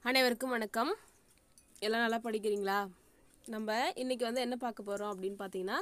அனைவருக்கும் வணக்கம் எல்லாம் நல்லா படிக்கிறீங்களா நம்ம இன்னைக்கு வந்து என்ன பார்க்க போகிறோம் அப்படின்னு பார்த்தீங்கன்னா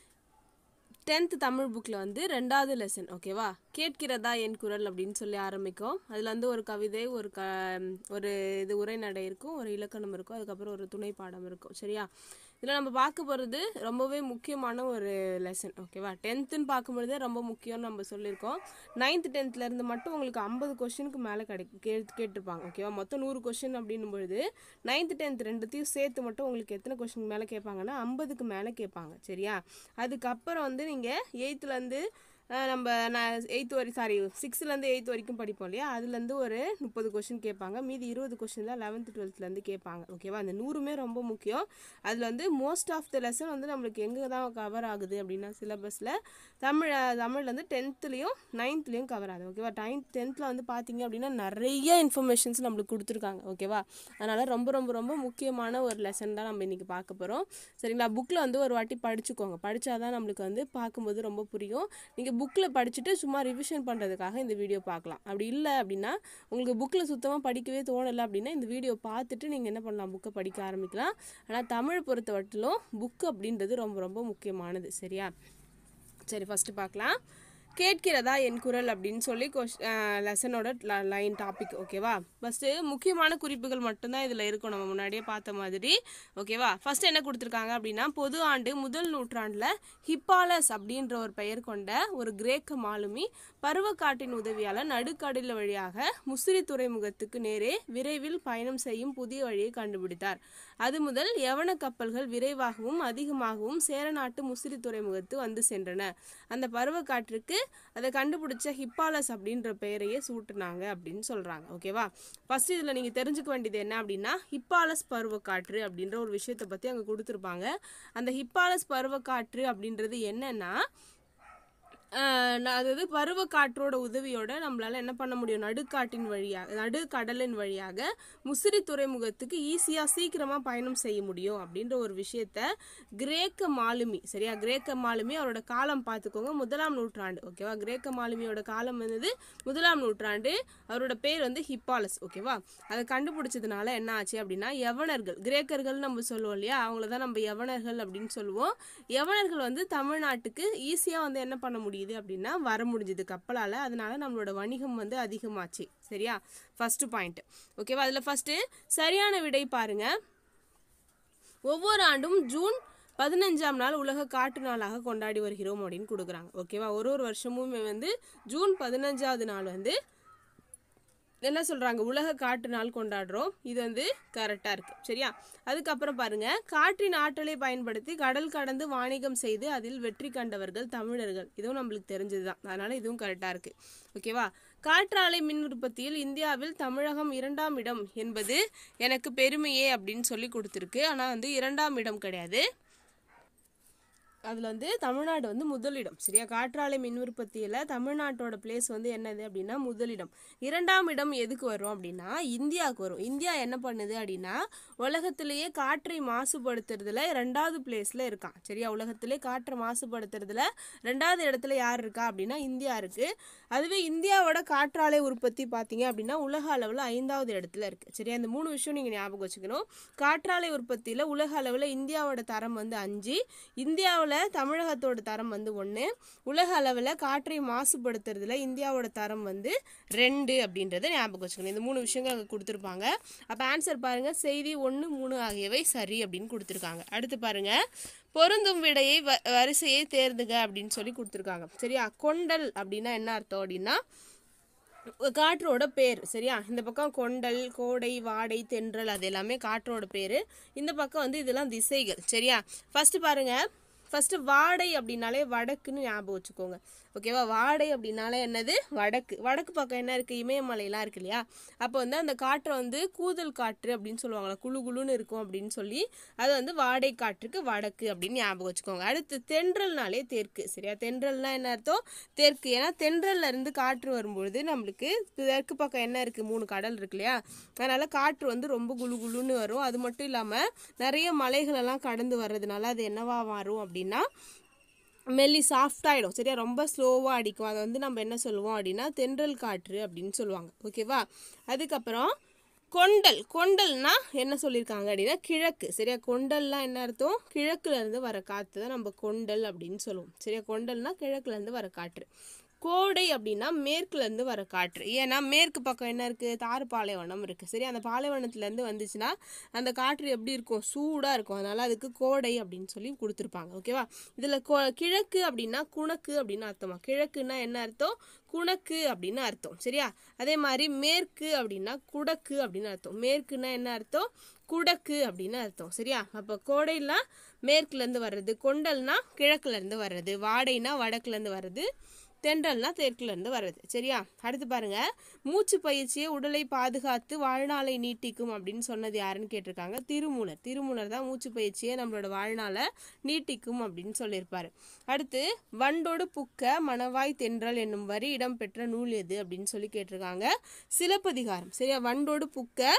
டென்த் தமிழ் புக்கில் வந்து ரெண்டாவது லெசன் ஓகேவா கேட்கிறதா என் குரல் அப்படின்னு சொல்லி ஆரம்பிக்கும் அதில் வந்து ஒரு கவிதை ஒரு க ஒரு இது உரைநடை இருக்கும் ஒரு இலக்கணம் இருக்கும் அதுக்கப்புறம் ஒரு துணை பாடம் இருக்கும் சரியா இதில் நம்ம பார்க்க போகிறது ரொம்பவே முக்கியமான ஒரு லெசன் ஓகேவா டென்த்துன்னு பார்க்கும்பொழுதே ரொம்ப முக்கியம்னு நம்ம சொல்லியிருக்கோம் நைன்த் டென்த்லேருந்து மட்டும் உங்களுக்கு ஐம்பது கொஷினுக்கு மேலே கிடை கே கேட்டிருப்பாங்க ஓகேவா மொத்தம் நூறு கொஷின் அப்படின்னும் பொழுது நைன்த் டென்த் ரெண்டுத்தையும் சேர்த்து மட்டும் உங்களுக்கு எத்தனை கொஷின் மேலே கேட்பாங்கன்னா ஐம்பதுக்கு மேலே கேட்பாங்க சரியா அதுக்கப்புறம் வந்து நீங்கள் எயித்துலேருந்து நம்ம நான் எயித்து வரை சாரி சிக்ஸ்த்துலேருந்து எயித்து வரைக்கும் படிப்போம் இல்லையா அதுலேருந்து ஒரு முப்பது கொஷின் கேட்பாங்க மீதி இருபது கொஷின் தான் லெவன்த்து டுவெல்த்லேருந்து கேட்பாங்க ஓகேவா அந்த நூறுமே ரொம்ப முக்கியம் அதில் வந்து மோஸ்ட் ஆஃப் த லெசன் வந்து நம்மளுக்கு எங்கே தான் கவர் ஆகுது அப்படின்னா சிலபஸில் தமிழ் தமிழ் வந்து டென்த்துலேயும் நைன்த்லேயும் கவர் ஆகுது ஓகேவா நைன்த் டென்த்தில் வந்து பார்த்தீங்க அப்படின்னா நிறைய இன்ஃபர்மேஷன்ஸ் நம்மளுக்கு கொடுத்துருக்காங்க ஓகேவா அதனால் ரொம்ப ரொம்ப ரொம்ப முக்கியமான ஒரு லெசன் தான் நம்ம இன்றைக்கி பார்க்க போகிறோம் சரிங்களா புக்கில் வந்து ஒரு வாட்டி படிச்சுக்கோங்க படித்தாதான் நம்மளுக்கு வந்து பார்க்கும்போது ரொம்ப புரியும் நீங்கள் புக்கில் படிச்சுட்டு சும்மா ரிவிஷன் பண்ணுறதுக்காக இந்த வீடியோ பார்க்கலாம் அப்படி இல்லை அப்படின்னா உங்களுக்கு புக்கில் சுத்தமாக படிக்கவே தோணலை அப்படின்னா இந்த வீடியோ பார்த்துட்டு நீங்கள் என்ன பண்ணலாம் புக்கை படிக்க ஆரம்பிக்கலாம் ஆனால் தமிழ் பொறுத்த வட்டிலும் புக்கு அப்படின்றது ரொம்ப ரொம்ப முக்கியமானது சரியா சரி ஃபஸ்ட்டு பார்க்கலாம் கேட்கிறதா என் குரல் அப்படின்னு சொல்லி கொஷ் லெசனோட லைன் டாபிக் ஓகேவா ஃபஸ்ட்டு முக்கியமான குறிப்புகள் மட்டும்தான் இதில் இருக்கும் நம்ம முன்னாடியே பார்த்த மாதிரி ஓகேவா ஃபஸ்ட்டு என்ன கொடுத்துருக்காங்க அப்படின்னா பொது ஆண்டு முதல் நூற்றாண்டில் ஹிப்பாலஸ் அப்படின்ற ஒரு பெயர் கொண்ட ஒரு கிரேக்க மாலுமி பருவக்காட்டின் உதவியால் நடுக்கடல் வழியாக முசிறி துறைமுகத்துக்கு நேரே விரைவில் பயணம் செய்யும் புதிய வழியை கண்டுபிடித்தார் அது முதல் யவன கப்பல்கள் விரைவாகவும் அதிகமாகவும் சேரநாட்டு முசிறி துறைமுகத்து வந்து சென்றன அந்த பருவக்காற்றுக்கு அதை கண்டுபிடிச்ச ஹிப்பாலஸ் அப்படின்ற பெயரையே சூட்டுனாங்க அப்படின்னு சொல்றாங்க ஓகேவா ஃபர்ஸ்ட் இதில் நீங்கள் தெரிஞ்சுக்க வேண்டியது என்ன அப்படின்னா ஹிப்பாலஸ் பருவக்காற்று அப்படின்ற ஒரு விஷயத்தை பற்றி அங்கே கொடுத்துருப்பாங்க அந்த ஹிப்பாலஸ் பருவக்காற்று அப்படின்றது என்னன்னா அதாவது பருவக்காற்றோட உதவியோட நம்மளால என்ன பண்ண முடியும் நடுக்காட்டின் வழியாக நடுக்கடலின் வழியாக முசிறி துறைமுகத்துக்கு ஈஸியாக சீக்கிரமாக பயணம் செய்ய முடியும் அப்படின்ற ஒரு விஷயத்த கிரேக்க மாலுமி சரியா கிரேக்க மாலுமி அவரோட காலம் பார்த்துக்கோங்க முதலாம் நூற்றாண்டு ஓகேவா கிரேக்க மாலுமியோட காலம் வந்தது முதலாம் நூற்றாண்டு அவரோட பேர் வந்து ஹிப்பாலஸ் ஓகேவா அதை கண்டுபிடிச்சதுனால என்ன ஆச்சு அப்படின்னா யவனர்கள் கிரேக்கர்கள் நம்ம சொல்லுவோம் இல்லையா அவங்கள தான் நம்ம யவனர்கள் அப்படின்னு சொல்லுவோம் யவனர்கள் வந்து தமிழ்நாட்டுக்கு ஈஸியாக வந்து என்ன பண்ண முடியும் முடியுது அப்படின்னா வர முடிஞ்சது கப்பலால் அதனால நம்மளோட வணிகம் வந்து அதிகமாச்சு சரியா ஃபர்ஸ்ட் பாயிண்ட் ஓகேவா அதில் ஃபர்ஸ்ட்டு சரியான விடை பாருங்க ஒவ்வொரு ஆண்டும் ஜூன் பதினஞ்சாம் நாள் உலக காட்டு நாளாக கொண்டாடி வருகிறோம் அப்படின்னு கொடுக்குறாங்க ஓகேவா ஒரு ஒரு வருஷமுமே வந்து ஜூன் பதினஞ்சாவது நாள் வந்து என்ன சொல்கிறாங்க உலக காட்டு நாள் கொண்டாடுறோம் இது வந்து கரெக்டாக இருக்குது சரியா அதுக்கப்புறம் பாருங்க காற்றின் ஆற்றலை பயன்படுத்தி கடல் கடந்து வாணிகம் செய்து அதில் வெற்றி கண்டவர்கள் தமிழர்கள் இதுவும் நம்மளுக்கு தெரிஞ்சது தான் அதனால் இதுவும் கரெக்டாக இருக்குது ஓகேவா காற்றாலை மின் உற்பத்தியில் இந்தியாவில் தமிழகம் இரண்டாம் இடம் என்பது எனக்கு பெருமையே அப்படின்னு சொல்லி கொடுத்துருக்கு ஆனால் வந்து இரண்டாம் இடம் கிடையாது அதில் வந்து தமிழ்நாடு வந்து முதலிடம் சரியா காற்றாலை மின் உற்பத்தியில் தமிழ்நாட்டோட பிளேஸ் வந்து என்னது அப்படின்னா முதலிடம் இரண்டாம் இடம் எதுக்கு வரும் அப்படின்னா இந்தியாவுக்கு வரும் இந்தியா என்ன பண்ணுது அப்படின்னா உலகத்திலேயே காற்றை மாசுபடுத்துறதுல ரெண்டாவது பிளேஸில் இருக்கான் சரியா உலகத்திலே காற்றை மாசுபடுத்துறதுல ரெண்டாவது இடத்துல யார் இருக்கா அப்படின்னா இந்தியா இருக்குது அதுவே இந்தியாவோட காற்றாலை உற்பத்தி பார்த்தீங்க அப்படின்னா உலக அளவில் ஐந்தாவது இடத்துல இருக்குது சரியா இந்த மூணு விஷயம் நீங்கள் ஞாபகம் வச்சுக்கணும் காற்றாலை உற்பத்தியில் உலக அளவில் இந்தியாவோட தரம் வந்து அஞ்சு இந்தியாவில் தமிழகத்தோட தரம் வந்து ஒன்று உலக அளவில் காற்றை மாசுபடுத்துறதுல இந்தியாவோட தரம் வந்து ரெண்டு அப்படின்றத ஞாபகம் வச்சுக்கணும் இந்த மூணு விஷயங்கள் அங்கே கொடுத்துருப்பாங்க அப்போ ஆன்சர் பாருங்கள் செய்தி ஒன்று மூணு ஆகியவை சரி அப்படின்னு கொடுத்துருக்காங்க அடுத்து பாருங்கள் பொருந்தும் விடையை வ வரிசையை தேர்ந்துக அப்படின்னு சொல்லி கொடுத்துருக்காங்க சரியா கொண்டல் அப்படின்னா என்ன அர்த்தம் அப்படின்னா காற்றோட பேர் சரியா இந்த பக்கம் கொண்டல் கோடை வாடை தென்றல் அது எல்லாமே காற்றோட பேர் இந்த பக்கம் வந்து இதெல்லாம் திசைகள் சரியா ஃபர்ஸ்ட் பாருங்க ஃபர்ஸ்ட் வாடை அப்படின்னாலே வடக்குன்னு ஞாபகம் வச்சுக்கோங்க ஓகேவா வாடை அப்படின்னாலே என்னது வடக்கு வடக்கு பக்கம் என்ன இருக்குது இமயமலையெல்லாம் இருக்கு இல்லையா அப்போ வந்து அந்த காற்றை வந்து கூதல் காற்று அப்படின்னு சொல்லுவாங்களா குழு குழுன்னு இருக்கும் அப்படின்னு சொல்லி அது வந்து வாடை காற்றுக்கு வடக்கு அப்படின்னு ஞாபகம் வச்சுக்கோங்க அடுத்து தென்றல்னாலே தெற்கு சரியா தென்றல்னா என்ன அர்த்தம் தெற்கு ஏன்னா தென்றல்ல இருந்து காற்று வரும்பொழுது நம்மளுக்கு தெற்கு பக்கம் என்ன இருக்குது மூணு கடல் இருக்கு இல்லையா அதனால காற்று வந்து ரொம்ப குழு குழுன்னு வரும் அது மட்டும் இல்லாமல் நிறைய மலைகளெல்லாம் கடந்து வர்றதுனால அது என்னவா மாறும் அப்படின்னா மெல்லி சாஃப்டாகிடும் சரியா ரொம்ப ஸ்லோவாக அடிக்கும் அதை வந்து நம்ம என்ன சொல்லுவோம் அப்படின்னா தென்றல் காற்று அப்படின்னு சொல்லுவாங்க ஓகேவா அதுக்கப்புறம் கொண்டல் கொண்டல்னா என்ன சொல்லியிருக்காங்க அப்படின்னா கிழக்கு சரியா கொண்டல்னா என்ன அர்த்தம் கிழக்குல இருந்து வர காற்று தான் நம்ம கொண்டல் அப்படின்னு சொல்லுவோம் சரியா கொண்டல்னா கிழக்குல இருந்து வர காற்று கோடை அப்படின்னா மேற்குல இருந்து வர காற்று ஏன்னா மேற்கு பக்கம் என்ன இருக்கு தாறு பாலைவனம் இருக்கு சரி அந்த பாலைவனத்துல இருந்து வந்துச்சுன்னா அந்த காற்று எப்படி இருக்கும் சூடா இருக்கும் அதனால அதுக்கு கோடை அப்படின்னு சொல்லி கொடுத்துருப்பாங்க ஓகேவா இதுல கொ- கிழக்கு அப்படின்னா குணக்கு அப்படின்னு அர்த்தமா கிழக்குன்னா என்ன அர்த்தம் குணக்கு அப்படின்னு அர்த்தம் சரியா அதே மாதிரி மேற்கு அப்படின்னா குடக்கு அப்படின்னு அர்த்தம் மேற்குன்னா என்ன அர்த்தம் குடக்கு அப்படின்னு அர்த்தம் சரியா அப்போ கோடைனா மேற்குல இருந்து வர்றது கொண்டல்னா கிழக்குல இருந்து வர்றது வாடைனா வடக்குல இருந்து வர்றது தென்றல்னா தெற்குல இருந்து வர்றது சரியா அடுத்து பாருங்க மூச்சு பயிற்சியை உடலை பாதுகாத்து வாழ்நாளை நீட்டிக்கும் அப்படின்னு சொன்னது யாருன்னு கேட்டிருக்காங்க திருமூலர் திருமூலர் தான் மூச்சு பயிற்சியை நம்மளோட வாழ்நாளை நீட்டிக்கும் அப்படின்னு சொல்லியிருப்பாரு அடுத்து வண்டோடு புக்க மணவாய் தென்றல் என்னும் வரி இடம்பெற்ற நூல் எது அப்படின்னு சொல்லி கேட்டிருக்காங்க சிலப்பதிகாரம் சரியா வண்டோடு புக்க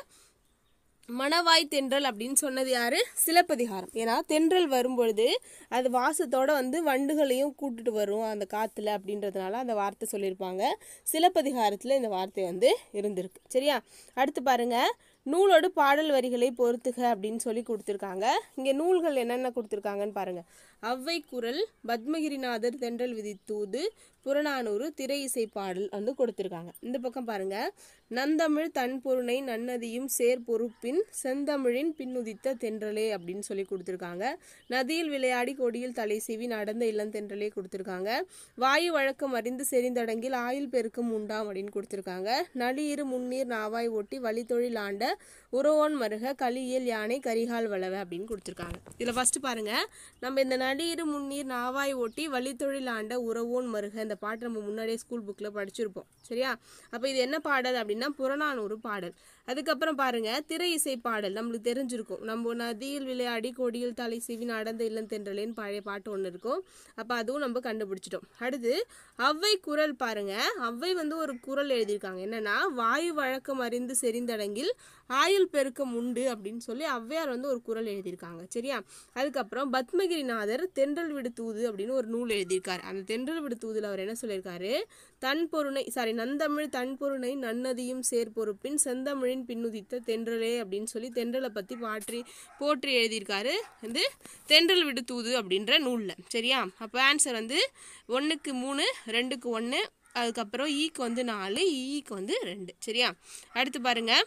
மணவாய் தென்றல் அப்படின்னு சொன்னது யாரு சிலப்பதிகாரம் ஏன்னா தென்றல் வரும்பொழுது அது வாசத்தோட வந்து வண்டுகளையும் கூட்டிட்டு வரும் அந்த காத்துல அப்படின்றதுனால அந்த வார்த்தை சொல்லியிருப்பாங்க சிலப்பதிகாரத்துல இந்த வார்த்தை வந்து இருந்திருக்கு சரியா அடுத்து பாருங்க நூலோடு பாடல் வரிகளை பொறுத்துக அப்படின்னு சொல்லி கொடுத்துருக்காங்க இங்க நூல்கள் என்னென்ன கொடுத்துருக்காங்கன்னு பாருங்க அவ்வை குரல் பத்மகிரிநாதர் தென்றல் விதித்தூது புறநானூறு திரை இசை பாடல் வந்து கொடுத்துருக்காங்க இந்த பக்கம் பாருங்க நந்தமிழ் தன் பொருணை நன்னதியும் சேர் பொறுப்பின் செந்தமிழின் பின்னுதித்த தென்றலே அப்படின்னு சொல்லி கொடுத்துருக்காங்க நதியில் விளையாடி கொடியில் தலை சீவி நடந்த இளந்தென்றலே கொடுத்துருக்காங்க வாயு வழக்கம் அறிந்து செறிந்தடங்கில் ஆயுள் பெருக்கம் உண்டாம் அப்படின்னு கொடுத்துருக்காங்க நளியிரு முன்னீர் நாவாய் ஒட்டி வழித்தொழில் ஆண்ட உறவோன் மருக களியல் யானை கரிகால் வளவ அப்படின்னு கொடுத்துருக்காங்க இதில் ஃபர்ஸ்ட் பாருங்க நம்ம இந்த நடியிரு முன்னீர் நாவாய் ஓட்டி வழித்தொழில் ஆண்ட உறவோன் மருக இந்த பாட்டு நம்ம முன்னாடியே ஸ்கூல் புக்கில் படிச்சிருப்போம் சரியா அப்போ இது என்ன பாடல் அப்படின்னா புறநானூறு பாடல் அதுக்கப்புறம் பாருங்க திரை இசை பாடல் நம்மளுக்கு தெரிஞ்சிருக்கும் நம்ம நதியில் விளையாடி கொடியில் தலை சீவி நடந்த இல்லந்தென்றலேன்னு பழைய பாட்டு ஒன்று இருக்கும் அப்போ அதுவும் நம்ம கண்டுபிடிச்சிட்டோம் அடுத்து அவ்வை குரல் பாருங்க அவ்வை வந்து ஒரு குரல் எழுதியிருக்காங்க என்னன்னா வாயு வழக்கம் அறிந்து செறிந்தடங்கில் ஆயுள் பெருக்கம் உண்டு அப்படின்னு சொல்லி ஔவையார் வந்து ஒரு குரல் எழுதியிருக்காங்க சரியா அதுக்கப்புறம் பத்மகிரிநாதர் தென்றல் விடு தூது அப்படின்னு ஒரு நூல் எழுதியிருக்காரு அந்த தென்றல் விடு தூதுல அவர் என்ன சொல்லியிருக்காரு தன் பொருணை சாரி நந்தமிழ் தன் பொருணை நன்னதியும் சேர் பொறுப்பின் செந்தமிழின் பின்னுதித்த தென்றலே அப்படின்னு சொல்லி தென்றலை பத்தி பாற்றி போற்றி எழுதியிருக்காரு வந்து தென்றல் விடு தூது அப்படின்ற நூல்ல சரியா அப்போ ஆன்சர் வந்து ஒன்றுக்கு மூணு ரெண்டுக்கு ஒன்று அதுக்கப்புறம் ஈக்கு வந்து நாலு ஈக்கு வந்து ரெண்டு சரியா அடுத்து பாருங்க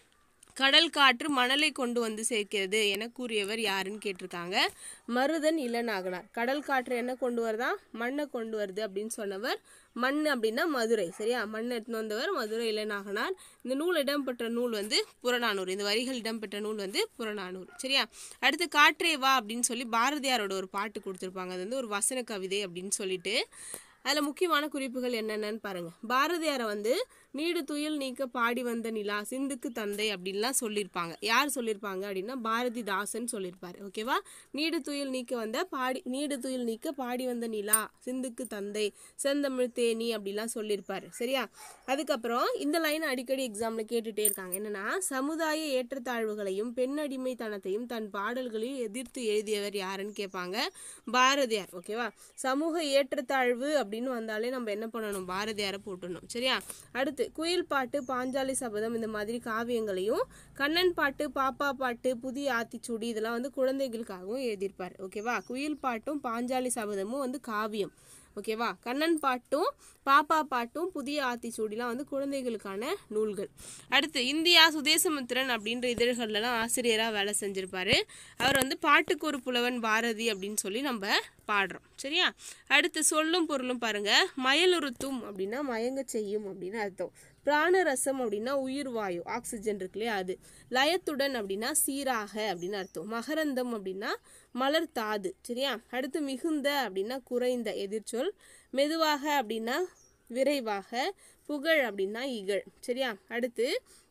கடல் காற்று மணலை கொண்டு வந்து சேர்க்கிறது என கூறியவர் யாருன்னு கேட்டிருக்காங்க மருதன் இளநாகனார் கடல் காற்று என்ன கொண்டு வருதா மண்ணை கொண்டு வருது அப்படின்னு சொன்னவர் மண் அப்படின்னா மதுரை சரியா மண் எடுத்துன்னு வந்தவர் மதுரை இளநாகனார் இந்த நூல் இடம்பெற்ற நூல் வந்து புறநானூறு இந்த வரிகள் இடம்பெற்ற நூல் வந்து புறநானூறு சரியா அடுத்து காற்றே வா அப்படின்னு சொல்லி பாரதியாரோட ஒரு பாட்டு கொடுத்துருப்பாங்க அது வந்து ஒரு வசன கவிதை அப்படின்னு சொல்லிட்டு அதில் முக்கியமான குறிப்புகள் என்னென்னன்னு பாருங்க பாரதியாரை வந்து நீடு துயில் நீக்க பாடி வந்த நிலா சிந்துக்கு தந்தை அப்படின்லாம் சொல்லியிருப்பாங்க யார் சொல்லியிருப்பாங்க அப்படின்னா பாரதிதாசன் சொல்லியிருப்பாரு ஓகேவா நீடு துயில் நீக்க வந்த பாடி நீடு துயில் நீக்க பாடி வந்த நிலா சிந்துக்கு தந்தை செந்தமிழ் தேனி அப்படிலாம் சொல்லியிருப்பாரு சரியா அதுக்கப்புறம் இந்த லைன் அடிக்கடி எக்ஸாம்ல கேட்டுட்டே இருக்காங்க என்னன்னா சமுதாய ஏற்றத்தாழ்வுகளையும் பெண்ணடிமைத்தனத்தையும் தன் பாடல்களில் எதிர்த்து எழுதியவர் யாருன்னு கேட்பாங்க பாரதியார் ஓகேவா சமூக ஏற்றத்தாழ்வு அப்படின்னு வந்தாலே நம்ம என்ன பண்ணணும் பாரதியாரை போட்டுடணும் சரியா அடுத்து குயில் பாட்டு பாஞ்சாலி சபதம் இந்த மாதிரி காவியங்களையும் கண்ணன் பாட்டு பாப்பா பாட்டு புதிய ஆத்திச்சூடி இதெல்லாம் வந்து குழந்தைகளுக்காகவும் எழுதியிருப்பார் ஓகேவா குயில் பாட்டும் பாஞ்சாலி சபதமும் வந்து காவியம் ஓகேவா கண்ணன் பாட்டும் பாப்பா பாட்டும் புதிய ஆத்திச்சூடிலாம் வந்து குழந்தைகளுக்கான நூல்கள் அடுத்து இந்தியா சுதேசமித்திரன் அப்படின்ற இதழ்கள்லாம் ஆசிரியராக வேலை செஞ்சிருப்பாரு அவர் வந்து பாட்டுக்கு ஒரு புலவன் பாரதி அப்படின்னு சொல்லி நம்ம பாடுறோம் சரியா அடுத்து சொல்லும் பொருளும் பாருங்க மயலுறுத்தும் அப்படின்னா மயங்க செய்யும் அப்படின்னு அர்த்தம் பிராணரசம் அப்படின்னா உயிர் வாயு ஆக்சிஜன் இருக்கு இல்லையா அது லயத்துடன் அப்படின்னா சீராக அப்படின்னு அர்த்தம் மகரந்தம் அப்படின்னா மலர் தாது சரியா அடுத்து மிகுந்த அப்படின்னா குறைந்த எதிர்ச்சொல் மெதுவாக அப்படின்னா விரைவாக புகழ் அப்படின்னா இகழ் சரியா அடுத்து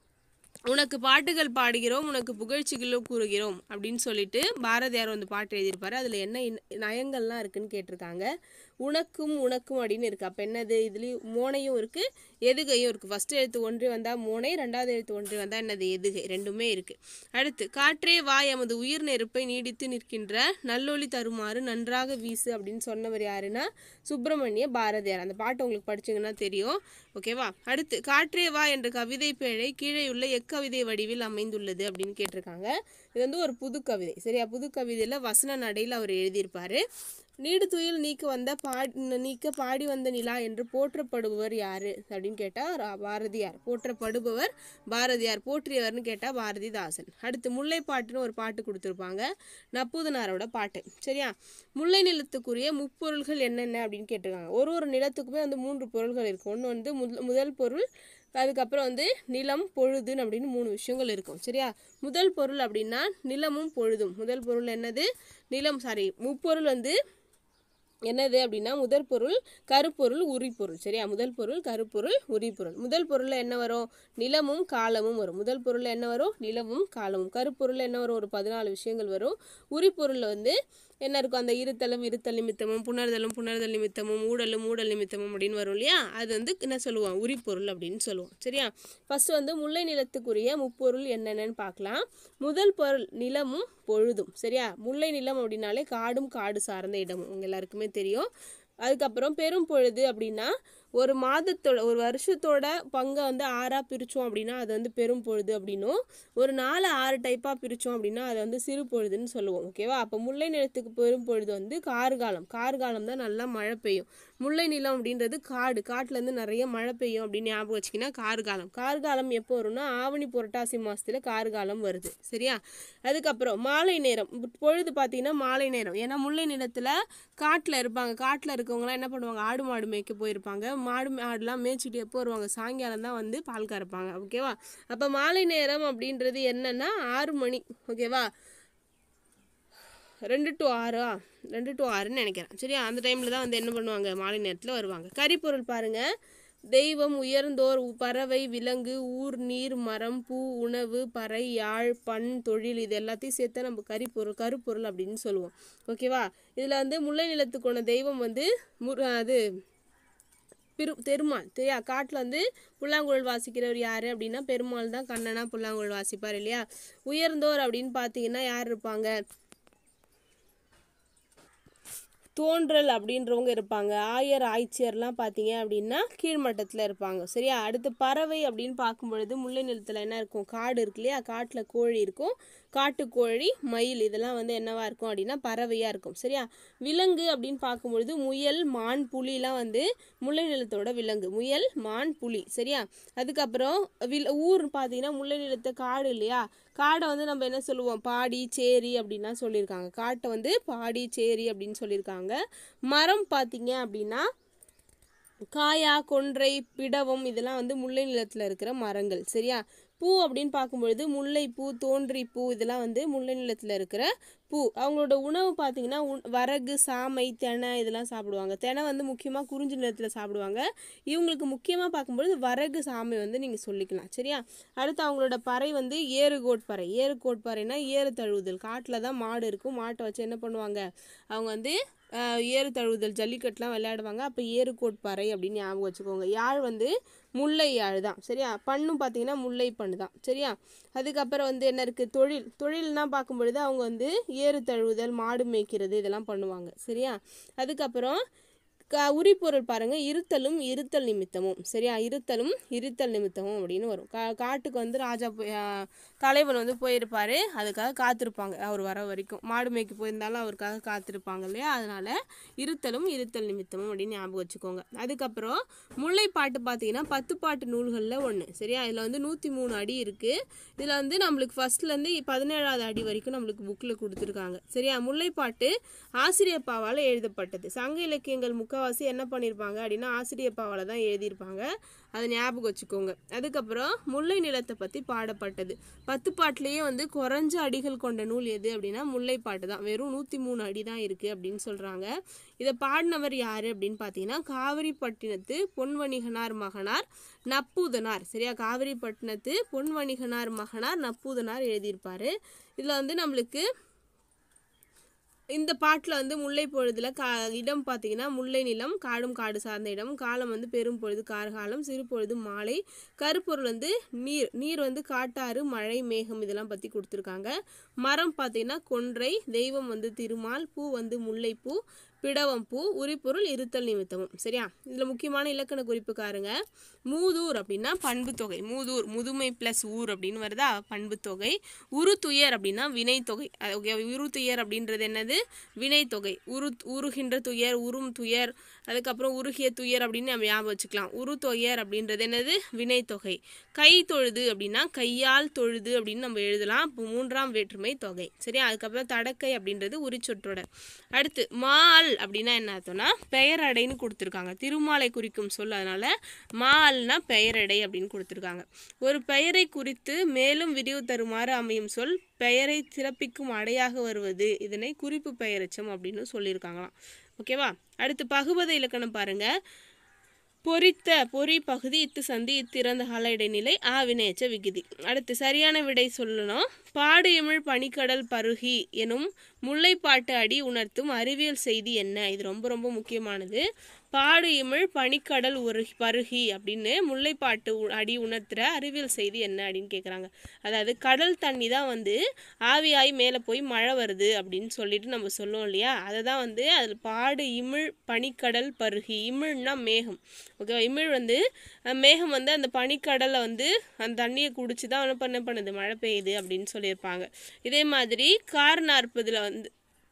உனக்கு பாட்டுகள் பாடுகிறோம் உனக்கு புகழ்ச்சிகளும் கூறுகிறோம் அப்படின்னு சொல்லிட்டு பாரதியார் வந்து பாட்டு எழுதியிருப்பாரு அதில் என்ன இன்- நயங்கள்லாம் இருக்குன்னு கேட்டிருக்காங்க உனக்கும் உனக்கும் அப்படின்னு இருக்கு அப்போ என்னது இதுலேயும் மோனையும் இருக்கு எதுகையும் இருக்கு ஃபர்ஸ்ட் எழுத்து ஒன்று வந்தால் மோனை ரெண்டாவது எழுத்து ஒன்று வந்தால் என்னது எதுகை ரெண்டுமே இருக்கு அடுத்து காற்றே வா எமது உயிர் நெருப்பை நீடித்து நிற்கின்ற நல்லொளி தருமாறு நன்றாக வீசு அப்படின்னு சொன்னவர் யாருன்னா சுப்பிரமணிய பாரதியார் அந்த பாட்டு உங்களுக்கு படிச்சீங்கன்னா தெரியும் ஓகேவா அடுத்து காற்றே வா என்ற கவிதை பேழை கீழே உள்ள எக்கவிதை வடிவில் அமைந்துள்ளது அப்படின்னு கேட்டிருக்காங்க இது வந்து ஒரு புது கவிதை சரியா புது கவிதையில் வசன நடையில் அவர் எழுதியிருப்பாரு நீடு துயில் நீக்க வந்த பாடி நீக்க பாடி வந்த நிலா என்று போற்றப்படுபவர் யாரு அப்படின்னு கேட்டா ரா- பாரதியார் போற்றப்படுபவர் பாரதியார் போற்றியவர்னு கேட்டா பாரதிதாசன் அடுத்து முல்லைப்பாட்டுன்னு ஒரு பாட்டு கொடுத்துருப்பாங்க நப்பூதனாரோட பாட்டு சரியா முல்லை நிலத்துக்குரிய முப்பொருள்கள் என்னென்ன அப்படின்னு கேட்டிருக்காங்க ஒரு ஒரு நிலத்துக்குமே வந்து மூன்று பொருள்கள் இருக்கும் ஒன்று வந்து முதல் முதல் பொருள் அதுக்கப்புறம் வந்து நிலம் பொழுதுன்னு அப்படின்னு மூணு விஷயங்கள் இருக்கும் சரியா முதல் பொருள் அப்படின்னா நிலமும் பொழுதும் முதல் பொருள் என்னது நிலம் சாரி முப்பொருள் வந்து என்னது அப்படின்னா முதல் பொருள் கருப்பொருள் உரிப்பொருள் சரியா முதல் பொருள் கருப்பொருள் உரிப்பொருள் முதல் பொருளில் என்ன வரும் நிலமும் காலமும் வரும் முதல் பொருளில் என்ன வரும் நிலமும் காலமும் கருப்பொருளில் என்ன வரும் ஒரு பதினாலு விஷயங்கள் வரும் உரிப்பொருளில் வந்து என்ன இருக்கும் அந்த இருத்தலும் இருத்தல் நிமித்தமும் புணர்தலும் புணர்தல் நிமித்தமும் ஊடலும் ஊடல் நிமித்தமும் அப்படின்னு வரும் இல்லையா அது வந்து என்ன சொல்லுவோம் உரிப்பொருள் அப்படின்னு சொல்லுவோம் சரியா ஃபர்ஸ்ட் வந்து முல்லை நிலத்துக்குரிய முப்பொருள் என்னென்னு பார்க்கலாம் முதல் பொருள் நிலமும் பொழுதும் சரியா முல்லை நிலம் அப்படின்னாலே காடும் காடு சார்ந்த இடமும் உங்க எல்லாருக்குமே தெரியும் அதுக்கப்புறம் பெரும் பொழுது அப்படின்னா ஒரு மாதத்தோட ஒரு வருஷத்தோட பங்கை வந்து ஆறாக பிரித்தோம் அப்படின்னா அது வந்து பெரும் பொழுது அப்படின்னும் ஒரு நாலு ஆறு டைப்பாக பிரித்தோம் அப்படின்னா அது வந்து சிறு பொழுதுன்னு சொல்லுவோம் ஓகேவா அப்போ முல்லை நிலத்துக்கு பெரும் பொழுது வந்து கார்காலம் கார்காலம் தான் நல்லா மழை பெய்யும் முல்லை நிலம் அப்படின்றது காடு காட்டுலேருந்து நிறைய மழை பெய்யும் அப்படின்னு ஞாபகம் வச்சிங்கன்னா கார்காலம் கார்காலம் எப்போ வரும்னா ஆவணி புரட்டாசி மாதத்தில் கார்காலம் வருது சரியா அதுக்கப்புறம் மாலை நேரம் பொழுது பார்த்தீங்கன்னா மாலை நேரம் ஏன்னா முல்லை நிலத்தில் காட்டில் இருப்பாங்க காட்டில் இருக்கவங்களாம் என்ன பண்ணுவாங்க ஆடு மாடு மேய்க்க போயிருப்பாங்க மாடு ஆடுலாம் மேய்ச்சிட்டு எப்போ வருவாங்க சாயங்காலம் தான் வந்து பால் கறப்பாங்க ஓகேவா அப்போ மாலை நேரம் அப்படின்றது என்னன்னா ஆறு மணி ஓகேவா ரெண்டு டு ஆறா ரெண்டு டு ஆறுன்னு நினைக்கிறேன் சரியா அந்த டைமில் தான் வந்து என்ன பண்ணுவாங்க மாலை நேரத்தில் வருவாங்க கரிப்பொருள் பாருங்க தெய்வம் உயர்ந்தோர் உ- பறவை விலங்கு ஊர் நீர் மரம் பூ உணவு பறை யாழ் பண் தொழில் இது எல்லாத்தையும் சேர்த்து நம்ம கரிப்பொருள் கருப்பொருள் அப்படின்னு சொல்லுவோம் ஓகேவா இதில் வந்து முல்லை நிலத்துக்கான தெய்வம் வந்து முரு அது பிரு பெருமாள் சரியா காட்டில் வந்து புல்லாங்குழல் வாசிக்கிறவர் யார் அப்படின்னா பெருமாள் தான் கண்ணனா புல்லாங்குழல் வாசிப்பார் இல்லையா உயர்ந்தோர் அப்படின்னு பார்த்தீங்கன்னா யார் இருப்பாங்க தோன்றல் அப்படின்றவங்க இருப்பாங்க ஆயர் ஆய்ச்சியர்லாம் பார்த்தீங்க அப்படின்னா கீழ்மட்டத்தில் இருப்பாங்க சரியா அடுத்து பறவை அப்படின்னு பார்க்கும் பொழுது முல்லை நிலத்தில் என்ன இருக்கும் காடு இருக்கு இல்லையா காட்டில் கோழி இருக்கும் காட்டுக்கோழி மயில் இதெல்லாம் வந்து என்னவா இருக்கும் அப்படின்னா பறவையாக இருக்கும் சரியா விலங்கு அப்படின்னு பார்க்கும்பொழுது முயல் மான் புலிலாம் வந்து முல்லை நிலத்தோட விலங்கு முயல் மான் புலி சரியா அதுக்கப்புறம் வில் ஊர் பார்த்தீங்கன்னா முல்லை நிலத்த காடு இல்லையா காடை வந்து நம்ம என்ன சொல்லுவோம் பாடி சேரி அப்படின்லாம் சொல்லியிருக்காங்க காட்டை வந்து பாடி சேரி அப்படின்னு சொல்லியிருக்காங்க மரம் பார்த்தீங்க அப்படின்னா காயா கொன்றை பிடவம் இதெல்லாம் வந்து முல்லை நிலத்தில் இருக்கிற மரங்கள் சரியா பூ அப்படின்னு பார்க்கும்பொழுது முல்லை பூ தோன்றி பூ இதெல்லாம் வந்து முல்லை நிலத்தில் இருக்கிற பூ அவங்களோட உணவு பார்த்தீங்கன்னா உண்- வரகு சாமை தெனை இதெல்லாம் சாப்பிடுவாங்க தெனை வந்து முக்கியமாக குறிஞ்சி நிலத்தில் சாப்பிடுவாங்க இவங்களுக்கு முக்கியமாக பார்க்கும்பொழுது வரகு சாமை வந்து நீங்கள் சொல்லிக்கலாம் சரியா அடுத்து அவங்களோட பறை வந்து ஏறுகோட் பறை ஏறுகோட் பறைனா ஏறு தழுவுதல் காட்டில் தான் மாடு இருக்கும் மாட்டை வச்சு என்ன பண்ணுவாங்க அவங்க வந்து ஆஹ், ஏறு தழுவுதல் ஜல்லிக்கட்டுலாம் விளையாடுவாங்க அப்போ ஏறுகோட் பறை அப்படின்னு ஞாபகம் வச்சுக்கோங்க யாழ் வந்து முல்லை யாழ் தான் சரியா பண்ணும் பார்த்தீங்கன்னா முல்லை பண்ணு தான் சரியா அதுக்கப்புறம் வந்து என்ன இருக்குது தொழில் தொழில்னா பார்க்கும் பொழுது அவங்க வந்து ஏறு தழுவுதல் மாடு மேய்க்கிறது இதெல்லாம் பண்ணுவாங்க சரியா அதுக்கப்புறம் க உரிப்பொருள் பாருங்க இருத்தலும் இருத்தல் நிமித்தமும் சரியா இருத்தலும் இருத்தல் நிமித்தமும் அப்படின்னு வரும் கா காட்டுக்கு வந்து ராஜா போய் ஆ, தலைவன் வந்து போயிருப்பாரு அதுக்காக காத்திருப்பாங்க அவர் வர வரைக்கும் மாடு மேய்க்க போயிருந்தாலும் அவருக்காக காத்திருப்பாங்க இல்லையா அதனால இருத்தலும் இருத்தல் நிமித்தமும் அப்படின்னு ஞாபகம் வச்சுக்கோங்க அதுக்கப்புறம் முல்லைப்பாட்டு பார்த்தீங்கன்னா பத்து பாட்டு நூல்களில் ஒன்று சரியா இதில் வந்து நூற்றி மூணு அடி இருக்குது இதில் வந்து நம்மளுக்கு ஃபர்ஸ்ட்லேருந்து பதினேழாவது அடி வரைக்கும் நம்மளுக்கு புக்கில் கொடுத்துருக்காங்க சரியா முல்லைப்பாட்டு ஆசிரியப்பாவால் எழுதப்பட்டது சங்க இலக்கியங்கள் முக்கவாசி என்ன பண்ணியிருப்பாங்க அப்படின்னா ஆசிரியப்பாவால் தான் எழுதியிருப்பாங்க அதை ஞாபகம் வச்சுக்கோங்க அதுக்கப்புறம் முல்லை நிலத்தை பற்றி பாடப்பட்டது பத்து பாட்டுலேயே வந்து குறைஞ்ச அடிகள் கொண்ட நூல் எது அப்படின்னா முல்லைப்பாட்டு தான் வெறும் நூற்றி மூணு அடி தான் இருக்குது அப்படின்னு சொல்கிறாங்க இதை பாடினவர் யார் அப்படின்னு பார்த்தீங்கன்னா காவிரிப்பட்டினத்து பொன்வணிகனார் மகனார் நப்பூதனார் சரியா காவிரிப்பட்டினத்து பொன்வணிகனார் மகனார் நப்பூதனார் எழுதியிருப்பாரு இதில் வந்து நம்மளுக்கு இந்த பாட்டில் வந்து முல்லை பொழுதுல கா இடம் பார்த்தீங்கன்னா முல்லை நிலம் காடும் காடு சார்ந்த இடம் காலம் வந்து பெரும் பொழுது கார்காலம் சிறு பொழுது மாலை கருப்பொருள் வந்து நீர் நீர் வந்து காட்டாறு மழை மேகம் இதெல்லாம் பற்றி கொடுத்துருக்காங்க மரம் பார்த்தீங்கன்னா கொன்றை தெய்வம் வந்து திருமால் பூ வந்து முல்லைப்பூ பிடவம் பூ உரிப்பொருள் இருத்தல் நிமித்தமும் சரியா இதில் முக்கியமான இலக்கண குறிப்புக்காருங்க மூதூர் அப்படின்னா பண்பு தொகை மூதூர் முதுமை ப்ளஸ் ஊர் அப்படின்னு வருதா பண்பு தொகை உருத்துயர் அப்படின்னா வினைத்தொகை அஹ் okay, உருத்துயர் அப்படின்றது என்னது வினைத்தொகை உரு உருகின்ற துயர் உரும் துயர் அதுக்கப்புறம் உருகிய துயர் அப்படின்னு நம்ம ஞாபகம் வச்சுக்கலாம் உரு தொயர் அப்படின்றது என்னது வினைத்தொகை கை தொழுது அப்படின்னா கையால் தொழுது அப்படின்னு நம்ம எழுதலாம் இப்போ மூன்றாம் வேற்றுமை தொகை சரியா அதுக்கப்புறம் தடக்கை அப்படின்றது உரிச்சொற்றொடர் அடுத்து மால் அப்படின்னா என்ன அர்த்தம்னா பெயரடைன்னு கொடுத்துருக்காங்க திருமாலை குறிக்கும் சொல் அதனால மால்னா பெயரடை அப்படின்னு கொடுத்துருக்காங்க ஒரு பெயரை குறித்து மேலும் விரிவு தருமாறு அமையும் சொல் பெயரை சிறப்பிக்கும் அடையாக வருவது இதனை குறிப்பு பெயரெச்சம் அப்படின்னு சொல்லியிருக்காங்களாம் ஓகேவா அடுத்து பகுபத இலக்கணம் பாருங்க பொறித்த பொறி பகுதி இத்து சந்தி இத்திறந்த கால இடைநிலை ஆ வினையச்ச விகுதி அடுத்து சரியான விடை சொல்லணும் பாடு இமிழ் பனிக்கடல் பருகி எனும் முல்லைப்பாட்டு அடி உணர்த்தும் அறிவியல் செய்தி என்ன இது ரொம்ப ரொம்ப முக்கியமானது பாடு இமிழ் பனிக்கடல் ஒரு பருகி அப்படின்னு முல்லைப்பாட்டு உ- அடி உணர்த்துற அறிவியல் செய்தி என்ன அப்படின்னு கேட்குறாங்க அதாவது கடல் தண்ணி தான் வந்து ஆவியாகி மேலே போய் மழை வருது அப்படின்னு சொல்லிட்டு நம்ம சொல்லுவோம் இல்லையா அதை தான் வந்து அதில் பாடு இமிழ் பனிக்கடல் பருகி இமிழ்னா மேகம் ஓகேவா இமிழ் வந்து அஹ், மேகம் வந்து அந்த பனிக்கடலை வந்து அந்த தண்ணியை குடிச்சு தான் என்ன பண்ண பண்ணுது மழை பெய்யுது அப்படின்னு சொல்லியிருப்பாங்க இதே மாதிரி கார் நாற்பதில் வந்து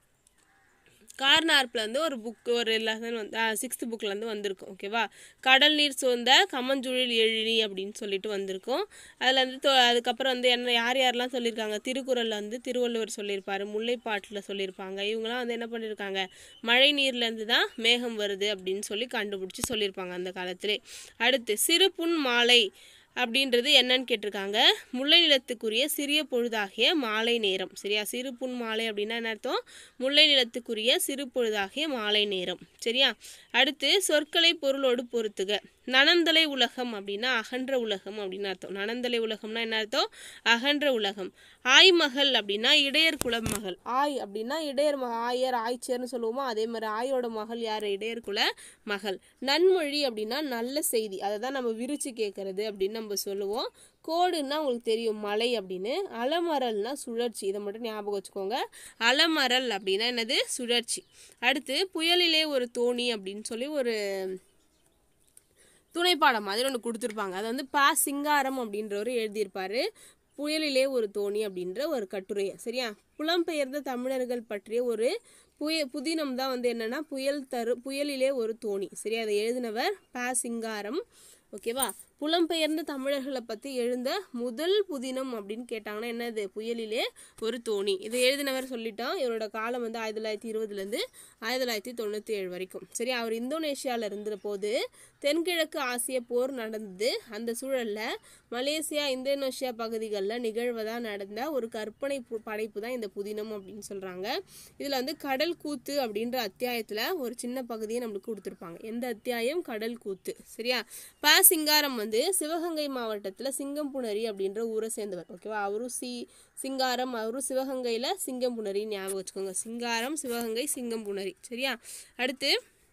கார்னார்ப்பில் வந்து ஒரு புக் ஒரு லெசன் வந்து சிக்ஸ்த் புக்கில் வந்து வந்திருக்கும் ஓகேவா கடல் நீர் சோர்ந்த கமஞ்சுழில் எழினி அப்படின்னு சொல்லிட்டு வந்திருக்கும் அதில் வந்து தொ- அதுக்கப்புறம் வந்து என்ன யார் யாரெல்லாம் சொல்லியிருக்காங்க திருக்குறளில் வந்து திருவள்ளுவர் சொல்லியிருப்பாரு முல்லைப்பாட்டில் சொல்லியிருப்பாங்க இவங்கெல்லாம் வந்து என்ன பண்ணியிருக்காங்க மழை நீர்லேருந்து தான் மேகம் வருது அப்படின்னு சொல்லி கண்டுபிடிச்சி சொல்லியிருப்பாங்க அந்த காலத்திலே அடுத்து சிறு புன் மாலை அப்படின்றது என்னன்னு கேட்டிருக்காங்க முல்லை நிலத்துக்குரிய சிறிய பொழுதாகிய மாலை நேரம் சரியா சிறு புன் மாலை அப்படின்னா என்ன அர்த்தம் முல்லை நிலத்துக்குரிய சிறு பொழுதாகிய மாலை நேரம் சரியா அடுத்து சொற்களை பொருளோடு பொருத்துக நனந்தலை உலகம் அப்படின்னா அகன்ற உலகம் அப்படின்னு அர்த்தம் நனந்தலை உலகம்னா என்ன அர்த்தம் அகன்ற உலகம் ஆய்மகள் அப்படின்னா இடையர் குலமகள் ஆய் அப்படின்னா இடையர் மக ஆயர் ஆய்ச்சியர்னு சொல்லுவோமோ அதே மாதிரி ஆயோட மகள் யார் இடையர் குல மகள் நன்மொழி அப்படின்னா நல்ல செய்தி அதை தான் நம்ம விரிச்சு கேட்கறது அப்படின்னு நம்ம சொல்லுவோம் கோடுன்னா உங்களுக்கு தெரியும் மலை அப்படின்னு அலமரல்னா சுழற்சி இதை மட்டும் ஞாபகம் வச்சுக்கோங்க அலமரல் அப்படின்னா என்னது சுழற்சி அடுத்து புயலிலே ஒரு தோணி அப்படின்னு சொல்லி ஒரு துணைப்பாடம் மாதிரி ஒன்று கொடுத்துருப்பாங்க அதை வந்து பா சிங்காரம் அப்படின்றவர் எழுதியிருப்பாரு புயலிலே ஒரு தோணி அப்படின்ற ஒரு கட்டுரையை சரியா புலம்பெயர்ந்த தமிழர்கள் பற்றிய ஒரு புய புதினம் தான் வந்து என்னன்னா புயல் தரு புயலிலே ஒரு தோணி சரியா அதை எழுதினவர் பா சிங்காரம் ஓகேவா புலம்பெயர்ந்த தமிழர்களை பற்றி எழுந்த முதல் புதினம் அப்படின்னு கேட்டாங்கன்னா என்னது புயலிலே ஒரு தோணி இதை எழுதினவர் சொல்லிட்டோம் இவரோட காலம் வந்து ஆயிரத்தி தொள்ளாயிரத்தி இருபதுலேருந்து ஆயிரத்தி தொள்ளாயிரத்தி தொண்ணூற்றி ஏழு வரைக்கும் சரி அவர் இந்தோனேஷியாவில் இருந்த போது தென்கிழக்கு ஆசிய போர் நடந்தது அந்த சூழலில் மலேசியா இந்தோனேஷியா பகுதிகளில் நிகழ்வதாக நடந்த ஒரு கற்பனை பு- படைப்பு தான் இந்த புதினம் அப்படின்னு சொல்கிறாங்க இதில் வந்து கடல் கூத்து அப்படின்ற அத்தியாயத்தில் ஒரு சின்ன பகுதியை நம்மளுக்கு கொடுத்துருப்பாங்க எந்த அத்தியாயம் கடல் கூத்து சரியா ப சிங்காரம் வந்து சிவகங்கை மாவட்டத்தில் சிங்கம்புணரி அப்படின்ற ஊரை சேர்ந்தவர் ஓகேவா அவரும் சி சிங்காரம் அவரும் சிவகங்கையில் சிங்கம்புணரி ஞாபகம் வச்சுக்கோங்க சிங்காரம் சிவகங்கை சிங்கம்புணரி சரியா அடுத்து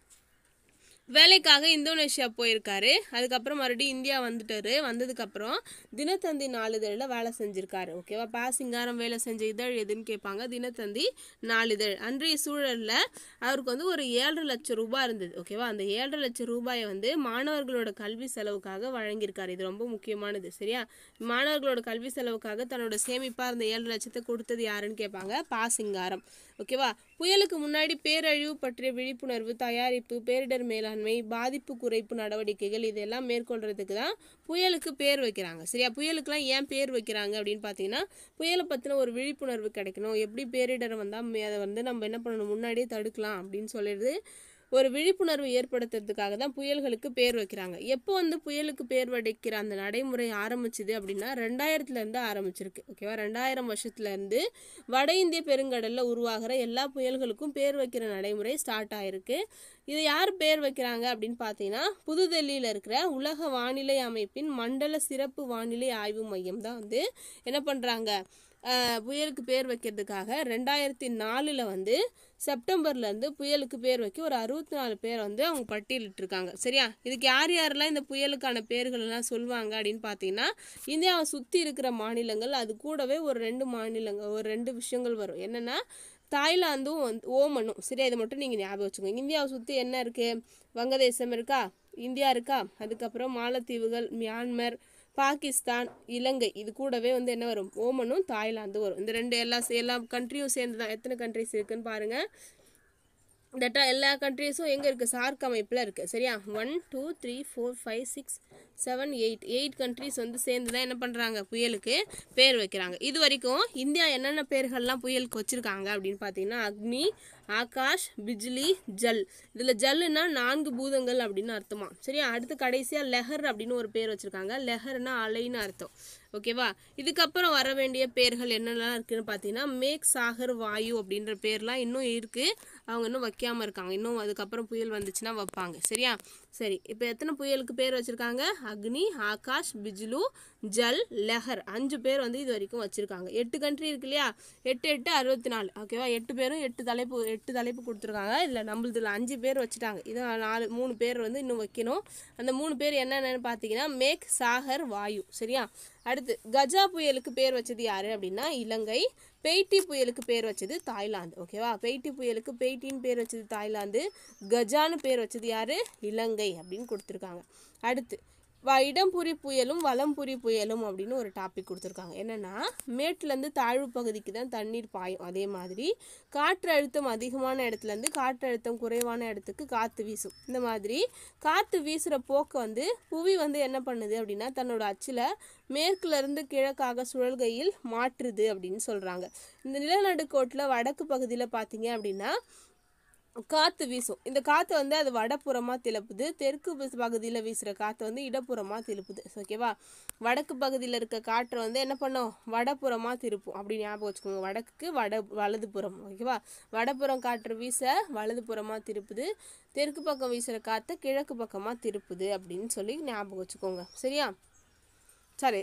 வேலைக்காக இந்தோனேஷியா போயிருக்காரு அதுக்கப்புறம் மறுபடியும் இந்தியா வந்துட்டாரு வந்ததுக்கப்புறம் தினத்தந்தி நாளிதழில் வேலை செஞ்சிருக்காரு ஓகேவா பா சிங்காரம் வேலை செஞ்ச இதழ் எதுன்னு கேட்பாங்க தினத்தந்தி நாளிதழ் அன்றைய சூழலில் அவருக்கு வந்து ஒரு ஏழரை லட்சம் ரூபாய் இருந்தது ஓகேவா அந்த ஏழரை லட்சம் ரூபாயை வந்து மாணவர்களோட கல்வி செலவுக்காக வழங்கியிருக்காரு இது ரொம்ப முக்கியமானது சரியா மாணவர்களோட கல்வி செலவுக்காக தன்னோட சேமிப்பாக இருந்த ஏழு லட்சத்தை கொடுத்தது யாருன்னு கேட்பாங்க பா சிங்காரம் ஓகேவா புயலுக்கு முன்னாடி பேரழிவு பற்றிய விழிப்புணர்வு தயாரிப்பு பேரிடர் மேலாண்மை பாதிப்பு குறைப்பு நடவடிக்கைகள் இதெல்லாம் மேற்கொள்றதுக்கு தான் புயலுக்கு பேர் வைக்கிறாங்க சரியா புயலுக்குலாம் ஏன் பேர் வைக்கிறாங்க அப்படின்னு பார்த்தீங்கன்னா புயலை பற்றின ஒரு விழிப்புணர்வு கிடைக்கணும் எப்படி பேரிடர் வந்தால் அதை வந்து நம்ம என்ன பண்ணணும் முன்னாடியே தடுக்கலாம் அப்படின்னு சொல்லிடுது ஒரு விழிப்புணர்வு ஏற்படுத்துறதுக்காக தான் புயல்களுக்கு பேர் வைக்கிறாங்க எப்போ வந்து புயலுக்கு பேர் வைக்கிற அந்த நடைமுறை ஆரம்பிச்சுது அப்படின்னா ரெண்டாயிரத்துல இருந்து ஆரம்பிச்சிருக்கு ஓகேவா ரெண்டாயிரம் வருஷத்துல இருந்து வட இந்திய பெருங்கடல்ல உருவாகிற எல்லா புயல்களுக்கும் பேர் வைக்கிற நடைமுறை ஸ்டார்ட் ஆயிருக்கு இது யார் பேர் வைக்கிறாங்க அப்படின்னு பார்த்தீங்கன்னா புதுடெல்லியில் இருக்கிற உலக வானிலை அமைப்பின் மண்டல சிறப்பு வானிலை ஆய்வு மையம் தான் வந்து என்ன பண்ணுறாங்க புயலுக்கு பேர் வைக்கிறதுக்காக ரெண்டாயிரத்தி நாலில் வந்து செப்டம்பர்லேருந்து புயலுக்கு பேர் வைக்க ஒரு அறுபத்தி நாலு பேர் வந்து அவங்க பட்டியலிட்டிருக்காங்க சரியா இதுக்கு யார் யாரெல்லாம் இந்த புயலுக்கான பேர்கள் எல்லாம் சொல்லுவாங்க அப்படின்னு பார்த்தீங்கன்னா இந்தியாவை சுற்றி இருக்கிற மாநிலங்கள் அது கூடவே ஒரு ரெண்டு மாநிலங்கள் ஒரு ரெண்டு விஷயங்கள் வரும் என்னென்னா தாய்லாந்தும் வந்து ஓமனும் சரியா இதை மட்டும் நீங்கள் ஞாபகம் வச்சுக்கோங்க இந்தியாவை சுற்றி என்ன இருக்குது வங்கதேசம் இருக்கா இந்தியா இருக்கா அதுக்கப்புறம் மாலத்தீவுகள் மியான்மர் பாகிஸ்தான் இலங்கை இது கூடவே வந்து என்ன வரும் ஓமனும் தாய்லாந்து வரும் இந்த ரெண்டு எல்லா எல்லா கண்ட்ரியும் சேர்ந்து தான் எத்தனை கண்ட்ரிஸ் இருக்குன்னு பாருங்கள் தட்டா எல்லா கண்ட்ரீஸும் எங்கே இருக்குது சார்க் அமைப்பில் இருக்குது சரியா one two three four five six seven eight eight countries வந்து சேர்ந்து தான் என்ன பண்ணுறாங்க புயலுக்கு பேர் வைக்கிறாங்க இது வரைக்கும் இந்தியா என்னென்ன பேர்கள்லாம் புயலுக்கு வச்சுருக்காங்க அப்படின்னு பார்த்தீங்கன்னா அக்னி ஆகாஷ் பிஜ்லி ஜல் இதில் ஜல்லுன்னா நான்கு பூதங்கள் அப்படின்னு அர்த்தமா சரியா அடுத்து கடைசியாக லெஹர் அப்படின்னு ஒரு பேர் வச்சுருக்காங்க லெஹர்னா அலைன்னு அர்த்தம் ஓகேவா இதுக்கப்புறம் வர வேண்டிய பேர்கள் என்னெல்லாம் இருக்குன்னு பார்த்தீங்கன்னா மேக் சாகர் வாயு அப்படின்ற பேர்லாம் இன்னும் இருக்குது அவங்க இன்னும் வைக்காமல் இருக்காங்க இன்னும் அதுக்கப்புறம் புயல் வந்துச்சுன்னா வைப்பாங்க சரியா சரி இப்போ எத்தனை புயலுக்கு பேர் வச்சுருக்காங்க அக்னி ஆகாஷ் பிஜ்லு ஜல் லெஹர் அஞ்சு பேர் வந்து இது வரைக்கும் வச்சுருக்காங்க எட்டு கண்ட்ரி இருக்கு இல்லையா எட்டு எட்டு அறுபத்தி நாலு ஓகேவா எட்டு பேரும் எட்டு தலைப்பு எட்டு தலைப்பு கொடுத்துருக்காங்க இதில் நம்மளதுல அஞ்சு பேர் வச்சுட்டாங்க இது நாலு மூணு பேர் வந்து இன்னும் வைக்கணும் அந்த மூணு பேர் என்னென்னு பார்த்தீங்கன்னா மேக் சாகர் வாயு சரியா அடுத்து கஜா புயலுக்கு பேர் வச்சது யாரு அப்படின்னா இலங்கை பெய்டி புயலுக்கு பேர் வச்சது தாய்லாந்து ஓகேவா பெய்டி புயலுக்கு பெய்டின்னு பேர் வச்சது தாய்லாந்து கஜான்னு பேர் வச்சது யாரு இலங்கை அப்படின்னு கொடுத்துருக்காங்க அடுத்து வ இடம்புரி புயலும் வலம்புரி புயலும் அப்படின்னு ஒரு டாபிக் கொடுத்துருக்காங்க என்னென்னா மேட்லேருந்து தாழ்வு பகுதிக்கு தான் தண்ணீர் பாயும் அதே மாதிரி காற்று அழுத்தம் அதிகமான இடத்துலேருந்து காற்று அழுத்தம் குறைவான இடத்துக்கு காற்று வீசும் இந்த மாதிரி காற்று வீசுகிற போக்கு வந்து புவி வந்து என்ன பண்ணுது அப்படின்னா தன்னோட அச்சில் மேற்குலேருந்து கிழக்காக சுழல்கையில் மாற்றுது அப்படின்னு சொல்கிறாங்க இந்த நிலநடுக்கோட்டில் வடக்கு பகுதியில் பார்த்தீங்க அப்படின்னா காற்று வீசும் இந்த காற்று வந்து அது வடப்புறமாக திருப்புது தெற்கு பகுதியில் வீசுகிற காற்று வந்து இடப்புறமாக திருப்புது ஓகேவா வடக்கு பகுதியில் இருக்க காற்றை வந்து என்ன பண்ணும் வடப்புறமாக திருப்பும் அப்படி ஞாபகம் வச்சுக்கோங்க வடக்குக்கு வட வலதுபுறம் ஓகேவா வடப்புறம் காற்று வீச வலதுபுறமாக திருப்புது தெற்கு பக்கம் வீசுகிற காற்றை கிழக்கு பக்கமாக திருப்புது அப்படின்னு சொல்லி ஞாபகம் வச்சுக்கோங்க சரியா சரி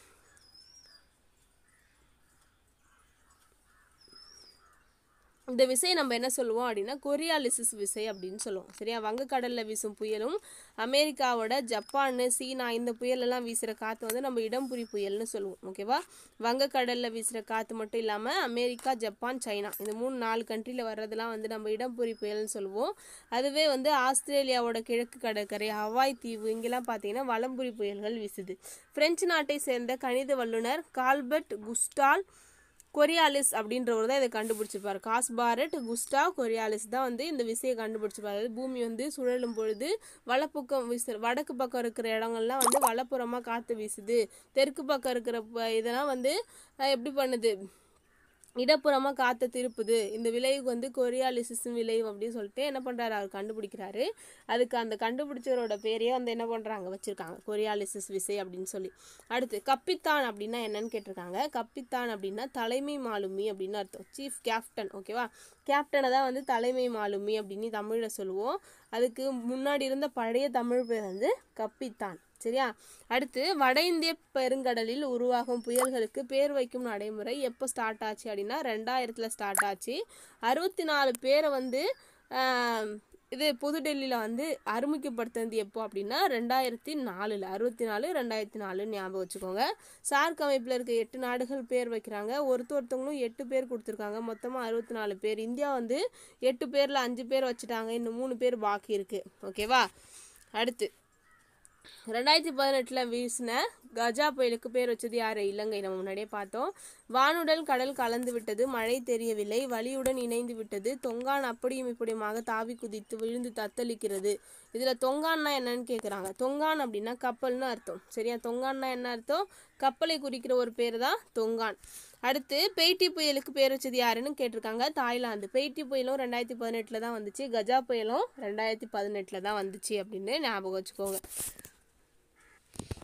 இந்த விசை நம்ம என்ன சொல்லுவோம் அப்படின்னா கொரியாலிசிஸ் விசை அப்படின்னு சொல்லுவோம் சரியா வங்கக்கடலில் வீசும் புயலும் அமெரிக்காவோட ஜப்பான் சீனா இந்த புயலெல்லாம் வீசுகிற காற்று வந்து நம்ம இடம்புரி புயல்னு சொல்லுவோம் ஓகேவா வங்கக்கடலில் வீசுகிற காற்று மட்டும் இல்லாமல் அமெரிக்கா ஜப்பான் சைனா இந்த மூணு நாலு கண்ட்ரியில் வர்றதெல்லாம் வந்து நம்ம இடம்புரி புயல்னு சொல்லுவோம் அதுவே வந்து ஆஸ்திரேலியாவோட கிழக்கு கடற்கரை ஹவாய் தீவு இங்கெல்லாம் பார்த்தீங்கன்னா வலம்புரி புயல்கள் வீசுது பிரெஞ்சு நாட்டை சேர்ந்த கணித வல்லுனர் கால்பர்ட் குஸ்டால் கொரியாலிஸ் அப்படின்றவர் தான் இதை கண்டுபிடிச்சிருப்பார் காஸ்பாரட் குஸ்டாவ் கொரியாலிஸ் தான் வந்து இந்த விசையை கண்டுபிடிச்சிருப்பார் அதாவது பூமி வந்து சுழலும் பொழுது வலப்பக்கம் வீசு வடக்கு பக்கம் இருக்கிற இடங்கள்லாம் வந்து வலப்புறமாக காற்று வீசுது தெற்கு பக்கம் இருக்கிற ப- இதெல்லாம் வந்து அஹ், எப்படி பண்ணுது இடப்புறமாக காற்றை திருப்புது இந்த விளைவுக்கு வந்து கொரியாலிசிஸ் விளைவு அப்படின்னு சொல்லிட்டு என்ன பண்ணுறாரு அவர் கண்டுபிடிக்கிறாரு அதுக்கு அந்த கண்டுபிடிச்சவரோட பேரையே வந்து என்ன பண்ணுறாங்க வச்சுருக்காங்க கொரியாலிசிஸ் விசை அப்படின்னு சொல்லி அடுத்து கப்பித்தான் அப்படின்னா என்னன்னு கேட்டிருக்காங்க கப்பித்தான் அப்படின்னா தலைமை மாலுமி அப்படின்னு அர்த்தம் சீஃப் கேப்டன் ஓகேவா கேப்டனை தான் வந்து தலைமை மாலுமி அப்படின்னு தமிழில் சொல்லுவோம் அதுக்கு முன்னாடி இருந்த பழைய தமிழ் பேர் வந்து கப்பித்தான் சரியா அடுத்து வட இந்திய பெருங்கடலில் உருவாகும் புயல்களுக்கு பேர் வைக்கும் நடைமுறை எப்போ ஸ்டார்ட் ஆச்சு அப்படின்னா ரெண்டாயிரத்தில் ஸ்டார்ட் ஆச்சு அறுபத்தி நாலு பேரை வந்து ஆம், இது புதுடெல்லியில் வந்து அறிமுகப்படுத்தினது எப்போ அப்படின்னா ரெண்டாயிரத்தி நாலில் அறுபத்தி நாலு ரெண்டாயிரத்தி நாலுன்னு ஞாபகம் வச்சுக்கோங்க சார்க் அமைப்பில் இருக்க எட்டு நாடுகள் பேர் வைக்கிறாங்க ஒருத்த ஒருத்தவங்களும் எட்டு பேர் கொடுத்துருக்காங்க மொத்தமாக அறுபத்தி நாலு பேர் இந்தியா வந்து எட்டு பேரில் அஞ்சு பேர் வச்சுட்டாங்க இன்னும் மூணு பேர் பாக்கி இருக்குது ஓகேவா அடுத்து ரெண்டாயிரத்தி பதினெட்டில் வீசின கஜா புயலுக்கு பேர் வச்சது யார் இலங்கை நம்ம முன்னாடியே பார்த்தோம் வானுடல் கடல் கலந்து விட்டது மழை தெரியவில்லை வலியுடன் இணைந்து விட்டது தொங்கான் அப்படியும் இப்படியுமாக தாவி குதித்து விழுந்து தத்தளிக்கிறது இதில் தொங்கான்னா என்னன்னு கேட்குறாங்க தொங்கான் அப்படின்னா கப்பல்னு அர்த்தம் சரியா தொங்கான்னா என்ன அர்த்தம் கப்பலை குறிக்கிற ஒரு பேர் தான் தொங்கான் அடுத்து பெய்டி புயலுக்கு பேர் வச்சது யாருன்னு கேட்டிருக்காங்க தாய்லாந்து பெய்டி புயலும் ரெண்டாயிரத்தி பதினெட்டில் தான் வந்துச்சு கஜா புயலும் ரெண்டாயிரத்தி பதினெட்டில் தான் வந்துச்சு அப்படின்னு ஞாபகம் வச்சுக்கோங்க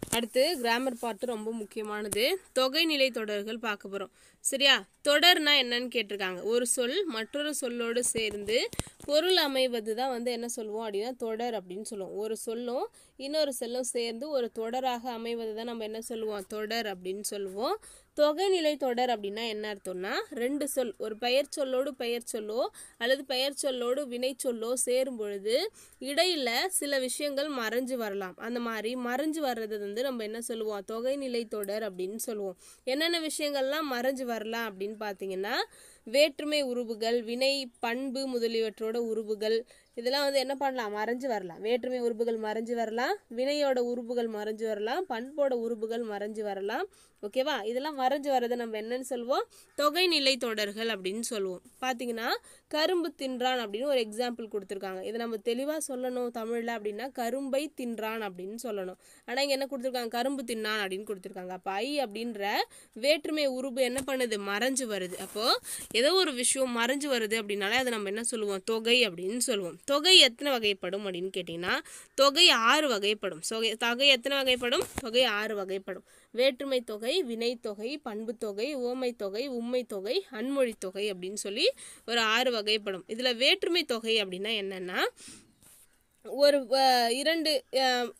அடுத்து கிராமர் பார்ட் ரொம்ப முக்கியமானது தொகைநிலை தொடர்கள் பார்க்க போகிறோம் சரியா தொடர்னா என்னன்னு கேட்டிருக்காங்க ஒரு சொல் மற்றொரு சொல்லோடு சேர்ந்து பொருள் அமைவது தான் வந்து என்ன சொல்லுவோம் அப்படின்னா தொடர் அப்படின்னு சொல்லுவோம் ஒரு சொல்லும் இன்னொரு சொல்லும் சேர்ந்து ஒரு தொடராக அமைவது தான் நம்ம என்ன சொல்லுவோம் தொடர் அப்படின்னு சொல்லுவோம் தொகைநிலை தொடர் அப்படின்னா என்ன அர்த்தம்னா ரெண்டு சொல் ஒரு பெயர் சொல்லோடு பெயர் சொல்லோ அல்லது பெயர் சொல்லோடு வினை சொல்லோ சேரும் பொழுது இடையில சில விஷயங்கள் மறைஞ்சு வரலாம் அந்த மாதிரி மறைஞ்சு வர்றது வந்து நம்ம என்ன சொல்லுவோம் தொகைநிலை தொடர் அப்படின்னு சொல்லுவோம் என்னென்ன விஷயங்கள்லாம் மறைஞ்சு வரலாம் அப்படின்னு பார்த்தீங்கன்னா வேற்றுமை உருவுகள் வினை பண்பு முதலியவற்றோட உருவுகள் இதெல்லாம் வந்து என்ன பண்ணலாம் மறைஞ்சு வரலாம் வேற்றுமை உருபுகள் மறைஞ்சு வரலாம் வினையோட உருபுகள் மறைஞ்சு வரலாம் பண்போட உருபுகள் மறைஞ்சு வரலாம் ஓகேவா இதெல்லாம் மறைஞ்சு வர்றதை நம்ம என்னன்னு சொல்லுவோம் தொகைநிலை தொடர்கள் அப்படின்னு சொல்லுவோம் பார்த்தீங்கன்னா கரும்பு தின்றான் அப்படின்னு ஒரு எக்ஸாம்பிள் கொடுத்துருக்காங்க இதை நம்ம தெளிவாக சொல்லணும் தமிழில் அப்படின்னா கரும்பை தின்றான் அப்படின்னு சொல்லணும் ஆனால் இங்கே என்ன கொடுத்துருக்காங்க கரும்பு தின்னான் அப்படின்னு கொடுத்துருக்காங்க அப்போ ஐ அப்படின்ற வேற்றுமை உருபு என்ன பண்ணுது மறைஞ்சு வருது அப்போது ஏதோ ஒரு விஷயம் மறைஞ்சு வருது அப்படின்னாலே அதை நம்ம என்ன சொல்லுவோம் தொகை அப்படின்னு சொல்லுவோம் தொகை எத்தனை வகைப்படும் அப்படின்னு கேட்டிங்கன்னா தொகை ஆறு வகைப்படும் தொகை தொகை எத்தனை வகைப்படும் தொகை ஆறு வகைப்படும் வேற்றுமை தொகை வினை தொகை பண்பு தொகை ஓமை தொகை உண்மை தொகை அன்மொழி தொகை அப்படின்னு சொல்லி ஒரு ஆறு வகைப்படும் இதில் வேற்றுமை தொகை அப்படின்னா என்னன்னா ஒரு அஹ், இரண்டு அஹ்,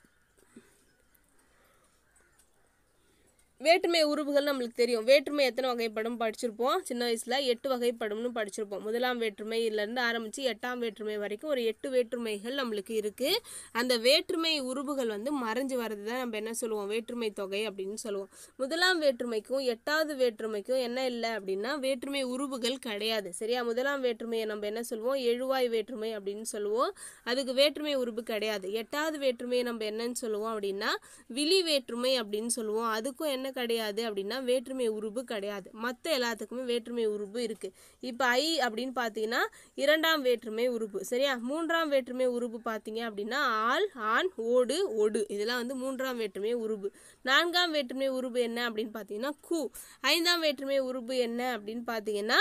வேற்றுமை உருவுகள் நம்மளுக்கு தெரியும் வேற்றுமை எத்தனை வகைப்படும் படிச்சிருப்போம் சின்ன வயசுல எட்டு வகைப்படும்னு படிச்சிருப்போம் முதலாம் வேற்றுமையில இருந்து ஆரம்பிச்சு எட்டாம் வேற்றுமை வரைக்கும் ஒரு எட்டு வேற்றுமைகள் நம்மளுக்கு இருக்கு அந்த வேற்றுமை உருவுகள் வந்து மறைஞ்சு வர்றது தான் நம்ம என்ன சொல்லுவோம் வேற்றுமை தொகை அப்படின்னு சொல்லுவோம் முதலாம் வேற்றுமைக்கும் எட்டாவது வேற்றுமைக்கும் என்ன இல்லை அப்படின்னா வேற்றுமை உருவுகள் கிடையாது சரியா முதலாம் வேற்றுமையை நம்ம என்ன சொல்லுவோம் எழுவாய் வேற்றுமை அப்படின்னு சொல்லுவோம் அதுக்கு வேற்றுமை உருவு கிடையாது எட்டாவது வேற்றுமையை நம்ம என்னன்னு சொல்லுவோம் அப்படின்னா விழி வேற்றுமை அப்படின்னு சொல்லுவோம் அதுக்கும் என்ன கிடையாது அப்படின்னா வேற்றுமை உருவு கிடையாது மற்ற எல்லாத்துக்குமே வேற்றுமை உருவு இருக்கு இப்போ ஐ அப்படின்னு பார்த்தீங்கன்னா இரண்டாம் வேற்றுமை உருவு சரியா மூன்றாம் வேற்றுமை உருவு பார்த்தீங்க அப்படின்னா ஆள் ஆண் ஓடு ஒடு இதெல்லாம் வந்து மூன்றாம் வேற்றுமை உருவு நான்காம் வேற்றுமை உருவு என்ன அப்படின்னு பார்த்தீங்கன்னா கு ஐந்தாம் வேற்றுமை உருவு என்ன அப்படின்னு பார்த்தீங்கன்னா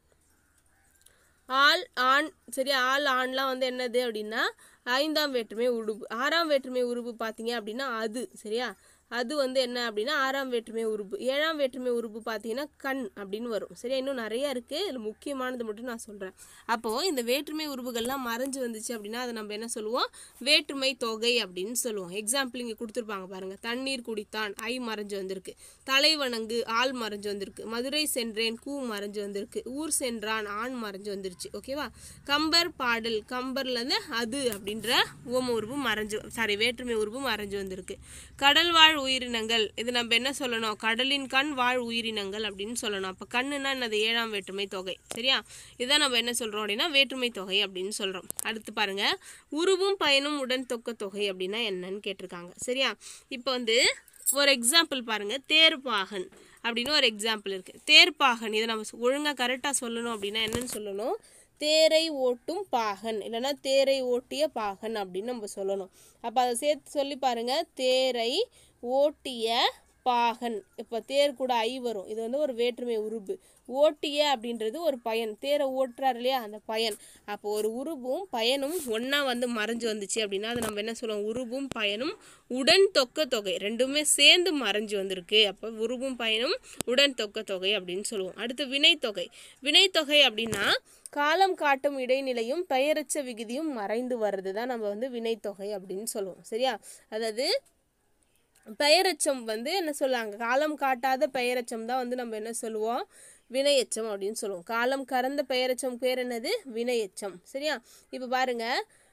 ஆள் ஆண் சரி ஆள் ஆண்லாம் வந்து என்னது அப்படின்னா ஐந்தாம் வேற்றுமை உருபு ஆறாம் வேற்றுமை உருபு பார்த்தீங்க அப்படின்னா அது சரியா அது வந்து என்ன அப்படின்னா ஆறாம் வேற்றுமை உருபு ஏழாம் வேற்றுமை உருபு பார்த்தீங்கன்னா கண் அப்படின்னு வரும் சரியா இன்னும் நிறைய இருக்கு இதில் முக்கியமானது மட்டும் நான் சொல்கிறேன் அப்போது இந்த வேற்றுமை உருவுகள்லாம் மறைஞ்சு வந்துச்சு அப்படின்னா அதை நம்ம என்ன சொல்லுவோம் வேற்றுமை தொகை அப்படின்னு சொல்லுவோம் எக்ஸாம்பிள் இங்கே கொடுத்துருப்பாங்க பாருங்க தண்ணீர் குடித்தான் ஐ மறைஞ்சு வந்திருக்கு தலைவணங்கு ஆள் மறைஞ்சு வந்திருக்கு மதுரை சென்றேன் கூ மறைஞ்சு வந்திருக்கு ஊர் சென்றான் ஆண் மறைஞ்சு வந்துருச்சு ஓகேவா கம்பர் பாடல் கம்பர்லேருந்து அது அப்படின்ற ஓம உருவு மறைஞ்சு சாரி வேற்றுமை உருவு மறைஞ்சு வந்திருக்கு கடல் வாழ் உயிரினங்கள் இது நம்ம என்ன சொல்லணும் கடலின் கண் வாழ் உயிரினங்கள் அப்படின்னு சொல்லணும் அப்போ கண்ணுனா என்னது ஏழாம் வேற்றுமை தொகை சரியா இதான் நம்ம என்ன சொல்கிறோம் அப்படின்னா வேற்றுமை தொகை அப்படின்னு சொல்கிறோம் அடுத்து பாருங்க உருவும் பயனும் உடன் தொக்க தொகை அப்படின்னா என்னன்னு கேட்டிருக்காங்க சரியா இப்போ வந்து ஒரு எக்ஸாம்பிள் பாருங்க தேர்ப்பாகன் அப்படின்னு ஒரு எக்ஸாம்பிள் இருக்கு தேர்ப்பாகன் இதை நம்ம ஒழுங்காக கரெக்டாக சொல்லணும் அப்படின்னா என்னன்னு சொல்லணும் தேரை ஓட்டும் பாகன் இல்லைன்னா தேரை ஓட்டிய பாகன் அப்படின்னு நம்ம சொல்லணும் அப்போ அதை சேர்த்து சொல்லி பாருங்க தேரை ஓட்டிய பாகன் இப்போ தேர் கூட ஐ வரும் இது வந்து ஒரு வேற்றுமை உருபு ஓட்டிய அப்படின்றது ஒரு பயன் தேரை ஓட்டுறாரு இல்லையா அந்த பயன் அப்போ ஒரு உருவும் பயனும் ஒன்றா வந்து மறைஞ்சு வந்துச்சு அப்படின்னா அது நம்ம என்ன சொல்லுவோம் உருவும் பயனும் உடன் தொக்க தொகை ரெண்டுமே சேர்ந்து மறைஞ்சு வந்திருக்கு அப்போ உருவும் பயனும் உடன் தொக்க தொகை அப்படின்னு சொல்லுவோம் அடுத்து வினைத்தொகை வினைத்தொகை அப்படின்னா காலம் காட்டும் இடைநிலையும் பெயரச்ச விகுதியும் மறைந்து வர்றது தான் நம்ம வந்து வினைத்தொகை அப்படின்னு சொல்லுவோம் சரியா அதாவது பெயரச்சம் வந்து என்ன சொல்லுவாங்க காலம் காட்டாத பெயரச்சம் தான் வந்து நம்ம என்ன சொல்லுவோம் வினையச்சம் அப்படின்னு சொல்லுவோம் காலம் கறந்த பெயரச்சம் பேர் என்னது வினையச்சம் சரியா இப்போ பாருங்க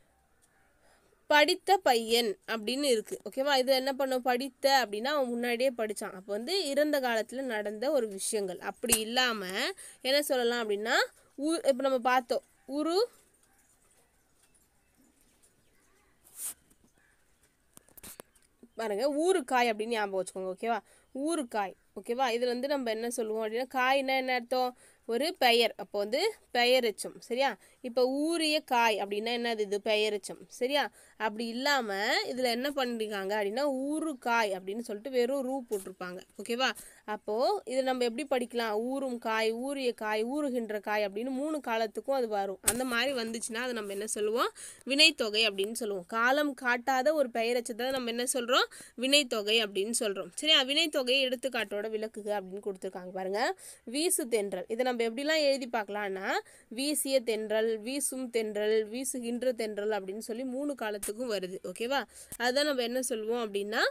படித்த பையன் அப்படின்னு இருக்கு ஓகேவா இது என்ன பண்ணும் படித்த அப்படின்னா அவன் முன்னாடியே படித்தான் அப்போ வந்து இறந்த காலத்தில் நடந்த ஒரு விஷயங்கள் அப்படி இல்லாமல் என்ன சொல்லலாம் அப்படின்னா ஊ இப்போ நம்ம பார்த்தோம் உரு பாருங்க ஊறுகாய் அப்படின்னு ஞாபகம் வச்சுக்கோங்க ஓகேவா ஊறுகாய் ஓகேவா இதில் வந்து நம்ம என்ன சொல்லுவோம் அப்படின்னா காய்னா என்ன அர்த்தம் ஒரு பெயர் அப்போ வந்து பெயரெச்சம் சரியா இப்போ ஊறிய காய் அப்படின்னா என்னது இது பெயரெச்சம் சரியா அப்படி இல்லாமல் இதில் என்ன பண்ணிருக்காங்க அப்படின்னா ஊறு காய் அப்படின்னு சொல்லிட்டு வெறும் ரூ போட்டிருப்பாங்க ஓகேவா அப்போது இதை நம்ம எப்படி படிக்கலாம் ஊறும் காய் ஊறிய காய் ஊறுகின்ற காய் அப்படின்னு மூணு காலத்துக்கும் அது வரும் அந்த மாதிரி வந்துச்சுன்னா அது நம்ம என்ன சொல்லுவோம் வினைத்தொகை அப்படின்னு சொல்லுவோம் காலம் காட்டாத ஒரு பெயரச்சத்தை நம்ம என்ன சொல்கிறோம் வினைத்தொகை அப்படின்னு சொல்கிறோம் சரியா வினைத்தொகையை எடுத்துக்காட்டோட விளக்குக அப்படின்னு கொடுத்துருக்காங்க பாருங்க வீசு தென்றல் இதை நம்ம எப்படிலாம் எழுதி பார்க்கலாம்னா வீசிய தென்றல் வீசும் தென்றல் வீசுகின்ற தென்றல் அப்படின்னு சொல்லி மூணு காலத்துக்கும் வருது ஓகேவா அதுதான் நம்ம என்ன சொல்லுவோம் அப்படின்னா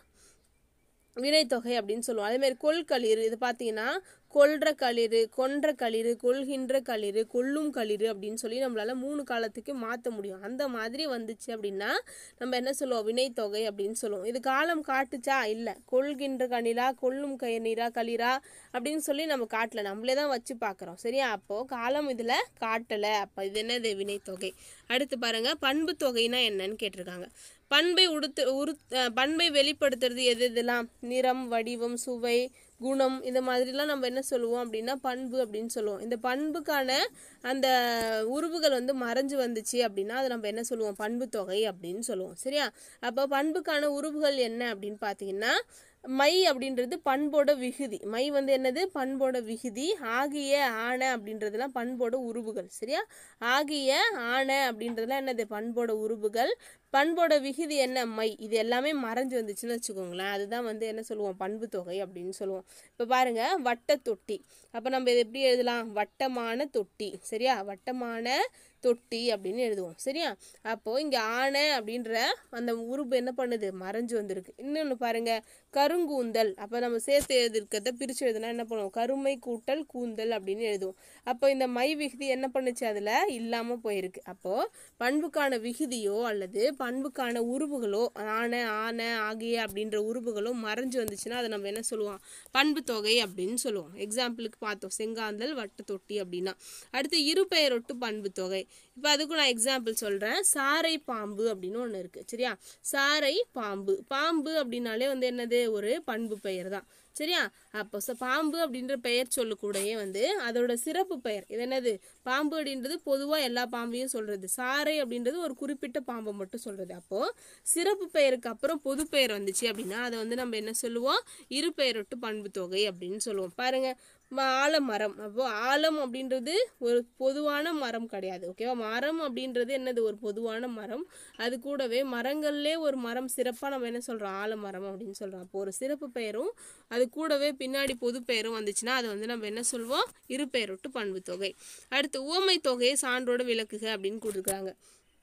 வினைத்தொகை அப்படின்னு சொல்லுவோம் அதே மாதிரி கொள்களிர் இது பார்த்தீங்கன்னா கொல்ற களிறு கொன்ற களிறு கொள்கின்ற களிறு கொல்லும் களிறு அப்படின்னு சொல்லி நம்மளால மூணு காலத்துக்கு மாற்ற முடியும் அந்த மாதிரி வந்துச்சு அப்படின்னா நம்ம என்ன சொல்லுவோம் வினைத்தொகை அப்படின்னு சொல்லுவோம் இது காலம் காட்டுச்சா இல்லை கொள்கின்ற கணிலா கொல்லும் கணிரா களிரா அப்படின்னு சொல்லி நம்ம காட்டல நம்மளே தான் வச்சு பார்க்குறோம் சரியா அப்போது காலம் இதில் காட்டலை அப்போ இது என்னது வினைத்தொகை அடுத்து பாருங்க பண்பு தொகைனா என்னன்னு கேட்டிருக்காங்க பண்பை உடுத்து உரு அஹ் பண்பை வெளிப்படுத்துறது எது இதெல்லாம் நிறம் வடிவம் சுவை குணம் இந்த மாதிரிலாம் நம்ம என்ன சொல்லுவோம் அப்படின்னா பண்பு அப்படின்னு சொல்லுவோம் இந்த பண்புக்கான அந்த உருவுகள் வந்து மறைஞ்சு வந்துச்சு அப்படின்னா அதை நம்ம என்ன சொல்லுவோம் பண்பு தொகை அப்படின்னு சொல்லுவோம் சரியா அப்போ பண்புக்கான உருவுகள் என்ன அப்படின்னு பார்த்தீங்கன்னா மை அப்படின்றது பண்போட விகுதி மை வந்து என்னது பண்போட விகுதி ஆகிய ஆன அப்படின்றதுலாம் பண்போட உருவுகள் சரியா ஆகிய ஆன அப்படின்றதுலாம் என்னது பண்போட உருவுகள் பண்போட விகுதி என்ன மை இது எல்லாமே மறைஞ்சு வந்துச்சுன்னு வச்சுக்கோங்களேன் அதுதான் வந்து என்ன சொல்லுவோம் பண்பு தொகை அப்படின்னு சொல்லுவோம் இப்போ பாருங்க வட்ட தொட்டி அப்போ நம்ம இதை எப்படி எழுதலாம் வட்டமான தொட்டி சரியா வட்டமான தொட்டி அப்படின்னு எழுதுவோம் சரியா அப்போ இங்க ஆனை அப்படின்ற அந்த உருவு என்ன பண்ணுது மறைஞ்சு வந்திருக்கு இன்னொன்று பாருங்க கருங்கூந்தல் அப்போ நம்ம சேர்த்து எழுதிருக்கிறத பிரிச்சு எழுதுனா என்ன பண்ணுவோம் கருமை கூட்டல் கூந்தல் அப்படின்னு எழுதுவோம் அப்போ இந்த மை விகுதி என்ன பண்ணுச்சு அதில் இல்லாமல் போயிருக்கு அப்போ பண்புக்கான விகுதியோ அல்லது பண்புக்கான உருவுகளோ ஆன ஆன ஆகிய அப்படின்ற உருவுகளோ மறைஞ்சு வந்துச்சுன்னா அதை நம்ம என்ன சொல்லுவோம் பண்பு தொகை அப்படின்னு சொல்லுவோம் எக்ஸாம்பிளுக்கு பார்த்தோம் செங்காந்தல் வட்ட தொட்டி அப்படின்னா அடுத்து இரு பெயரொட்டு பண்பு தொகை இப்போ அதுக்கும் நான் எக்ஸாம்பிள் சொல்கிறேன் சாரை பாம்பு அப்படின்னு ஒன்று இருக்குது சரியா சாரை பாம்பு பாம்பு அப்படின்னாலே வந்து என்னது ஒரு பண்பு பெயர் தான் சரியா அப்போ ச பாம்பு அப்படின்ற பெயர் சொல்லு கூடயே வந்து அதோட சிறப்பு பெயர் இது என்னது பாம்பு அப்படின்றது பொதுவாக எல்லா பாம்பையும் சொல்றது சாரை அப்படின்றது ஒரு குறிப்பிட்ட பாம்பை மட்டும் சொல்றது அப்போ சிறப்பு பெயருக்கு அப்புறம் பொது பெயர் வந்துச்சு அப்படின்னா அதை வந்து நம்ம என்ன சொல்லுவோம் இரு பெயரொட்டு பண்பு தொகை அப்படின்னு சொல்லுவோம் பாருங்க ம- ஆலமரம் அப்போ ஆலம் அப்படின்றது ஒரு பொதுவான மரம் கிடையாது ஓகேவா மரம் அப்படின்றது என்னது ஒரு பொதுவான மரம் அது கூடவே மரங்கள்லே ஒரு மரம் சிறப்பாக நம்ம என்ன சொல்றோம் ஆலமரம் அப்படின்னு சொல்றோம் அப்போ ஒரு சிறப்பு பெயரும் அது கூடவே பின்னாடி பொது பெயரும் வந்துச்சுன்னா அதை வந்து நம்ம என்ன சொல்வோம் இரு பெயரொட்டு பண்பு தொகை அடுத்து உவமை தொகையை சான்றோட விளக்குக அப்படின்னு கொடுக்குறாங்க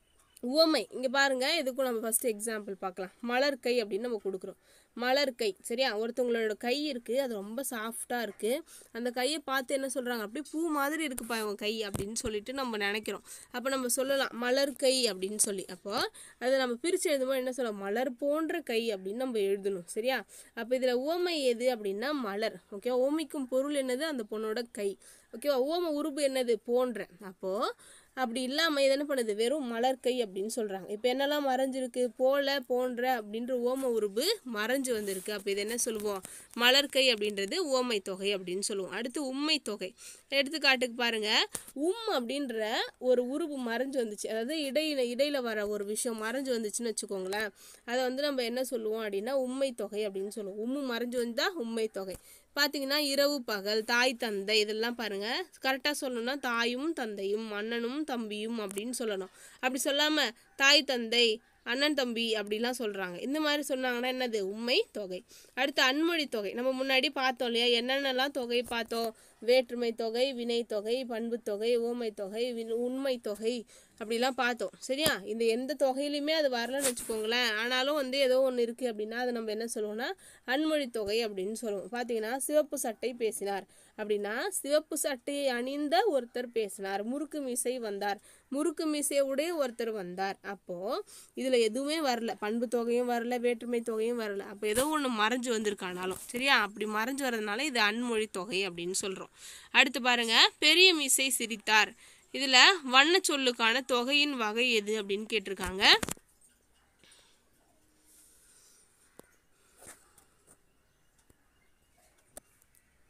உவமை இங்கே பாருங்க இதுக்கும் நம்ம ஃபர்ஸ்ட் எக்ஸாம்பிள் பார்க்கலாம் மலர் கை அப்படின்னு நம்ம கொடுக்குறோம் மலர் கை சரியா ஒருத்தவங்களோட கை இருக்குது அது ரொம்ப சாஃப்டாக இருக்குது அந்த கையை பார்த்து என்ன சொல்கிறாங்க அப்படியே பூ மாதிரி இருக்குப்பா இவன் கை அப்படின்னு சொல்லிட்டு நம்ம நினைக்கிறோம் அப்போ நம்ம சொல்லலாம் மலர் கை அப்படின்னு சொல்லி அப்போ அதை நம்ம பிரித்து எழுதும்போது என்ன சொல்லலாம் மலர் போன்ற கை அப்படின்னு நம்ம எழுதணும் சரியா அப்போ இதில் உவமை எது அப்படின்னா மலர் ஓகே ஓமிக்கும் பொருள் என்னது அந்த பொண்ணோட கை ஓகேவா ஓம உருபு என்னது போன்ற அப்போது அப்படி இல்லாமல் இது என்ன பண்ணுது வெறும் மலர்க்கை அப்படின்னு சொல்கிறாங்க இப்போ என்னெல்லாம் மறைஞ்சிருக்கு போல போன்ற அப்படின்ற ஓம உருபு மறைஞ்சு வந்திருக்கு அப்போ இது என்ன சொல்லுவோம் மலர்க்கை அப்படின்றது ஓமை தொகை அப்படின்னு சொல்லுவோம் அடுத்து உம்மை தொகை எடுத்துக்காட்டுக்கு பாருங்க உம் அப்படின்ற ஒரு உருபு மறைஞ்சு வந்துச்சு அதாவது இடையில இடையில வர ஒரு விஷயம் மறைஞ்சு வந்துச்சுன்னு வச்சுக்கோங்களேன் அதை வந்து நம்ம என்ன சொல்லுவோம் அப்படின்னா உம்மை தொகை அப்படின்னு சொல்லுவோம் உம்மு மறைஞ்சு வந்தா உம்மை தொகை பார்த்தீங்கன்னா இரவு பகல் தாய் தந்தை இதெல்லாம் பாருங்க கரெக்டாக சொல்லணும்னா தாயும் தந்தையும் அண்ணனும் தம்பியும் அப்படின்னு சொல்லணும் அப்படி சொல்லாம தாய் தந்தை அண்ணன் தம்பி அப்படிலாம் சொல்றாங்க இந்த மாதிரி சொன்னாங்கன்னா என்னது உண்மை தொகை அடுத்து அன்மொழி தொகை நம்ம முன்னாடி பார்த்தோம் இல்லையா என்னென்னலாம் தொகை பார்த்தோம் வேற்றுமை தொகை வினை தொகை பண்பு தொகை ஓமை தொகை வின்- உண்மை தொகை அப்படிலாம் பார்த்தோம் சரியா இந்த எந்த தொகையிலுமே அது வரலன்னு வச்சுக்கோங்களேன் ஆனாலும் வந்து ஏதோ ஒன்று இருக்குது அப்படின்னா அதை நம்ம என்ன சொல்லுவோம்னா அன்மொழி தொகை அப்படின்னு சொல்லுவோம் பார்த்தீங்கன்னா சிவப்பு சட்டை பேசினார் அப்படின்னா சிவப்பு சட்டையை அணிந்த ஒருத்தர் பேசினார் முறுக்கு மீசை வந்தார் முறுக்கு மீசையுடைய ஒருத்தர் வந்தார் அப்போ இதுல எதுவுமே வரல பண்பு தொகையும் வரல வேற்றுமை தொகையும் வரல அப்போ ஏதோ ஒன்று மறைஞ்சு வந்திருக்கானாலும் சரியா அப்படி மறைஞ்சு வர்றதுனால இது அன்மொழி தொகை அப்படின்னு சொல்றோம் அடுத்து பாருங்க பெரிய மீசை சிரித்தார் இதுல வண்ண சொல்லுக்கான தொகையின் வகை எது அப்படின்னு கேட்டிருக்காங்க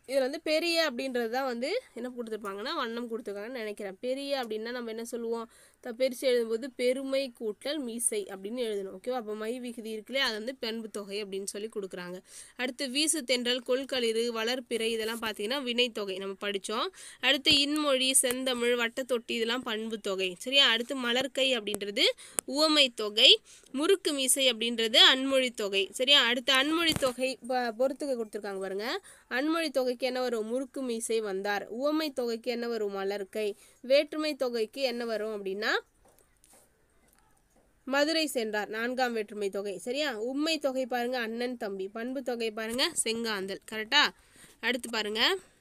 இதில் வந்து பெரிய அப்படின்றது தான் வந்து என்ன கொடுத்துருப்பாங்கன்னா வண்ணம் கொடுத்துருக்காங்கன்னு நினைக்கிறேன் பெரிய அப்படின்னா நம்ம என்ன சொல்லுவோம் த பெருசு எழுதும்போது பெருமை கூட்டல் மீசை அப்படின்னு எழுதணும் ஓகேவா அப்போ மை விகுதி இருக்குல்லையே அது வந்து பண்பு தொகை அப்படின்னு சொல்லி கொடுக்குறாங்க அடுத்து வீசு தென்றல் கொள்களிறு வளர்ப்பிறை இதெல்லாம் பார்த்தீங்கன்னா வினைத்தொகை நம்ம படித்தோம் அடுத்து இன்மொழி செந்தமிழ் வட்டத்தொட்டி இதெல்லாம் பண்பு தொகை சரியா அடுத்து மலர்க்கை அப்படின்றது உவமை தொகை முறுக்கு மீசை அப்படின்றது அன்மொழி தொகை சரியா அடுத்து அன்மொழி தொகை ப- பொறுத்துக்க கொடுத்துருக்காங்க பாருங்க அன்மொழி தொகைக்கு என்ன வரும் முறுக்கு மீசை வந்தார் உவமை தொகைக்கு என்ன வரும் மலர்க்கை வேற்றுமை தொகைக்கு என்ன வரும் அப்படின்னா மதுரை சென்றார் நான்காம் வேற்றுமை தொகை சரியா உண்மை தொகை பாருங்க அண்ணன் தம்பி பண்பு தொகை பாருங்க செங்காந்தல் கரெக்டா அடுத்து பாருங்க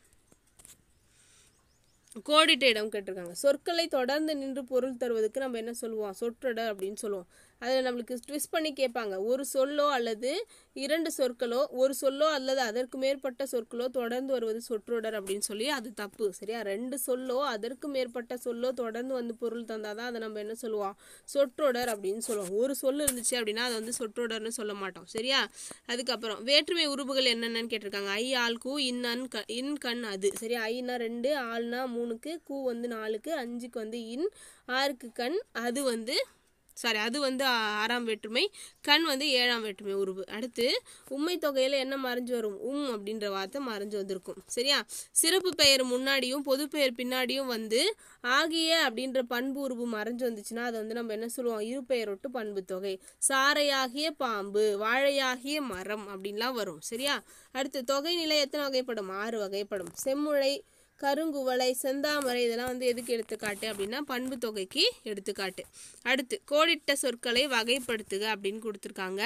கோடிட்ட இடம் கேட்டிருக்காங்க சொற்களை தொடர்ந்து நின்று பொருள் தருவதற்கு நம்ம என்ன சொல்லுவோம் சொற்றொடர் அப்படின்னு சொல்லுவோம் அதில் நம்மளுக்கு ட்விஸ்ட் பண்ணி கேட்பாங்க ஒரு சொல்லோ அல்லது இரண்டு சொற்களோ ஒரு சொல்லோ அல்லது அதற்கு மேற்பட்ட சொற்களோ தொடர்ந்து வருவது சொற்றொடர் அப்படின்னு சொல்லி அது தப்பு சரியா ரெண்டு சொல்லோ அதற்கு மேற்பட்ட சொல்லோ தொடர்ந்து வந்து பொருள் தந்தாதான் அதை நம்ம என்ன சொல்லுவோம் சொற்றொடர் அப்படின்னு சொல்லுவோம் ஒரு சொல் இருந்துச்சு அப்படின்னா அதை வந்து சொற்றொடர்னு சொல்ல மாட்டோம் சரியா அதுக்கப்புறம் வேற்றுமை உருபுகள் என்னென்னு கேட்டிருக்காங்க ஐ ஆள் கூ இன் அன் க இன் கண் அது சரியா ஐனா ரெண்டு ஆள்னா மூணுக்கு கூ வந்து நாலுக்கு அஞ்சுக்கு வந்து இன் ஆறுக்கு கண் அது வந்து சாரி அது வந்து ஆ- ஆறாம் வேற்றுமை கண் வந்து ஏழாம் வேற்றுமை உருவு அடுத்து உண்மை தொகையில் என்ன மறைஞ்சு வரும் உம் அப்படின்ற வார்த்தை மறைஞ்சு வந்திருக்கும் சரியா சிறப்பு பெயர் முன்னாடியும் பொது பெயர் பின்னாடியும் வந்து ஆகிய அப்படின்ற பண்பு உருவு மறைஞ்சு வந்துச்சுன்னா அது வந்து நம்ம என்ன சொல்லுவோம் இரு பெயரொட்டு பண்பு தொகை சாரையாகிய பாம்பு வாழையாகிய மரம் அப்படின்லாம் வரும் சரியா அடுத்து தொகை நிலை எத்தனை வகைப்படும் ஆறு வகைப்படும் செம்முளை கருங்குவளை செந்தாமரை இதெல்லாம் வந்து எதுக்கு எடுத்துக்காட்டு அப்படின்னா பண்பு தொகைக்கு எடுத்துக்காட்டு அடுத்து கோடிட்ட சொற்களை வகைப்படுத்துக அப்படின்னு கொடுத்துருக்காங்க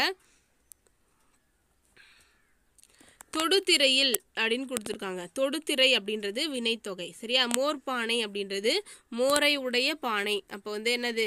தொடுதிரையில் அப்படின்னு கொடுத்துருக்காங்க தொடுதிரை அப்படின்றது வினைத்தொகை சரியா மோர் பானை அப்படின்றது மோரை உடைய பானை அப்போ வந்து என்னது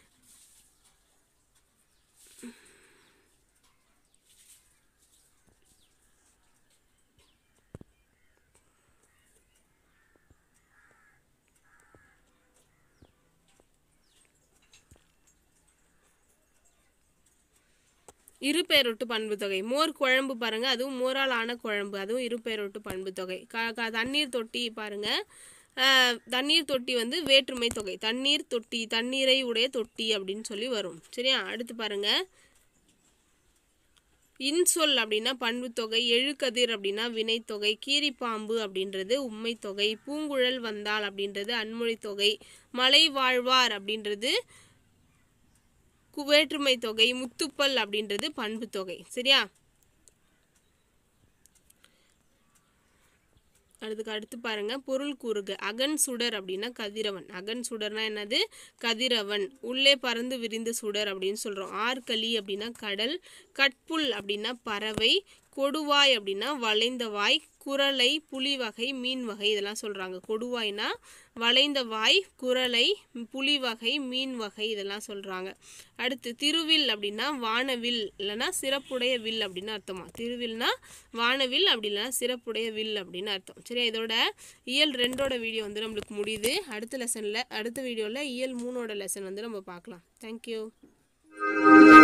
இரு பெயரொட்டு பண்பு தொகை மோர் குழம்பு பாருங்க அதுவும் மோரால் ஆன குழம்பு அதுவும் இரு பெயரொட்டு பண்பு தொகை க க- தண்ணீர் தொட்டி பாருங்க ஆஹ், தண்ணீர் தொட்டி வந்து வேற்றுமை தொகை தண்ணீர் தொட்டி தண்ணீரை உடைய தொட்டி அப்படின்னு சொல்லி வரும் சரியா அடுத்து பாருங்க இன்சொல் அப்படின்னா பண்பு தொகை எழுக்கதிர் அப்படின்னா வினைத்தொகை கீரிப்பாம்பு அப்படின்றது உண்மை தொகை பூங்குழல் வந்தாள் அப்படின்றது அன்மொழி தொகை மலை வாழ்வார் அப்படின்றது கு- வேற்றுமை தொகை முத்துப்பல் அப்படின்றது பண்பு தொகை சரியா அதுக்கு அடுத்து பாருங்க பொருள் கூறுக அகன் சுடர் அப்படின்னா கதிரவன் அகன் சுடர்னா என்னது கதிரவன் உள்ளே பறந்து விரிந்த சுடர் அப்படின்னு சொல்றோம் ஆற்களி அப்படின்னா கடல் கட்புல் அப்படின்னா பறவை கொடுவாய் அப்படின்னா வளைந்த வாய் குரலை புலி வகை மீன் வகை இதெல்லாம் சொல்றாங்க கொடுவாய்னா வளைந்த வாய் குரலை புலி வகை மீன் வகை இதெல்லாம் சொல்றாங்க அடுத்து திருவில் அப்படின்னா வானவில் இல்லைன்னா சிறப்புடைய வில் அப்படின்னு அர்த்தமா திருவில்னா வானவில் அப்படி இல்லைன்னா சிறப்புடைய வில் அப்படின்னு அர்த்தம் சரியா இதோட இயல் ரெண்டோட வீடியோ வந்து நம்மளுக்கு முடியுது அடுத்த லெசனில் அடுத்த வீடியோவில் இயல் மூணோட லெசன் வந்து நம்ம பார்க்கலாம் தேங்க்யூ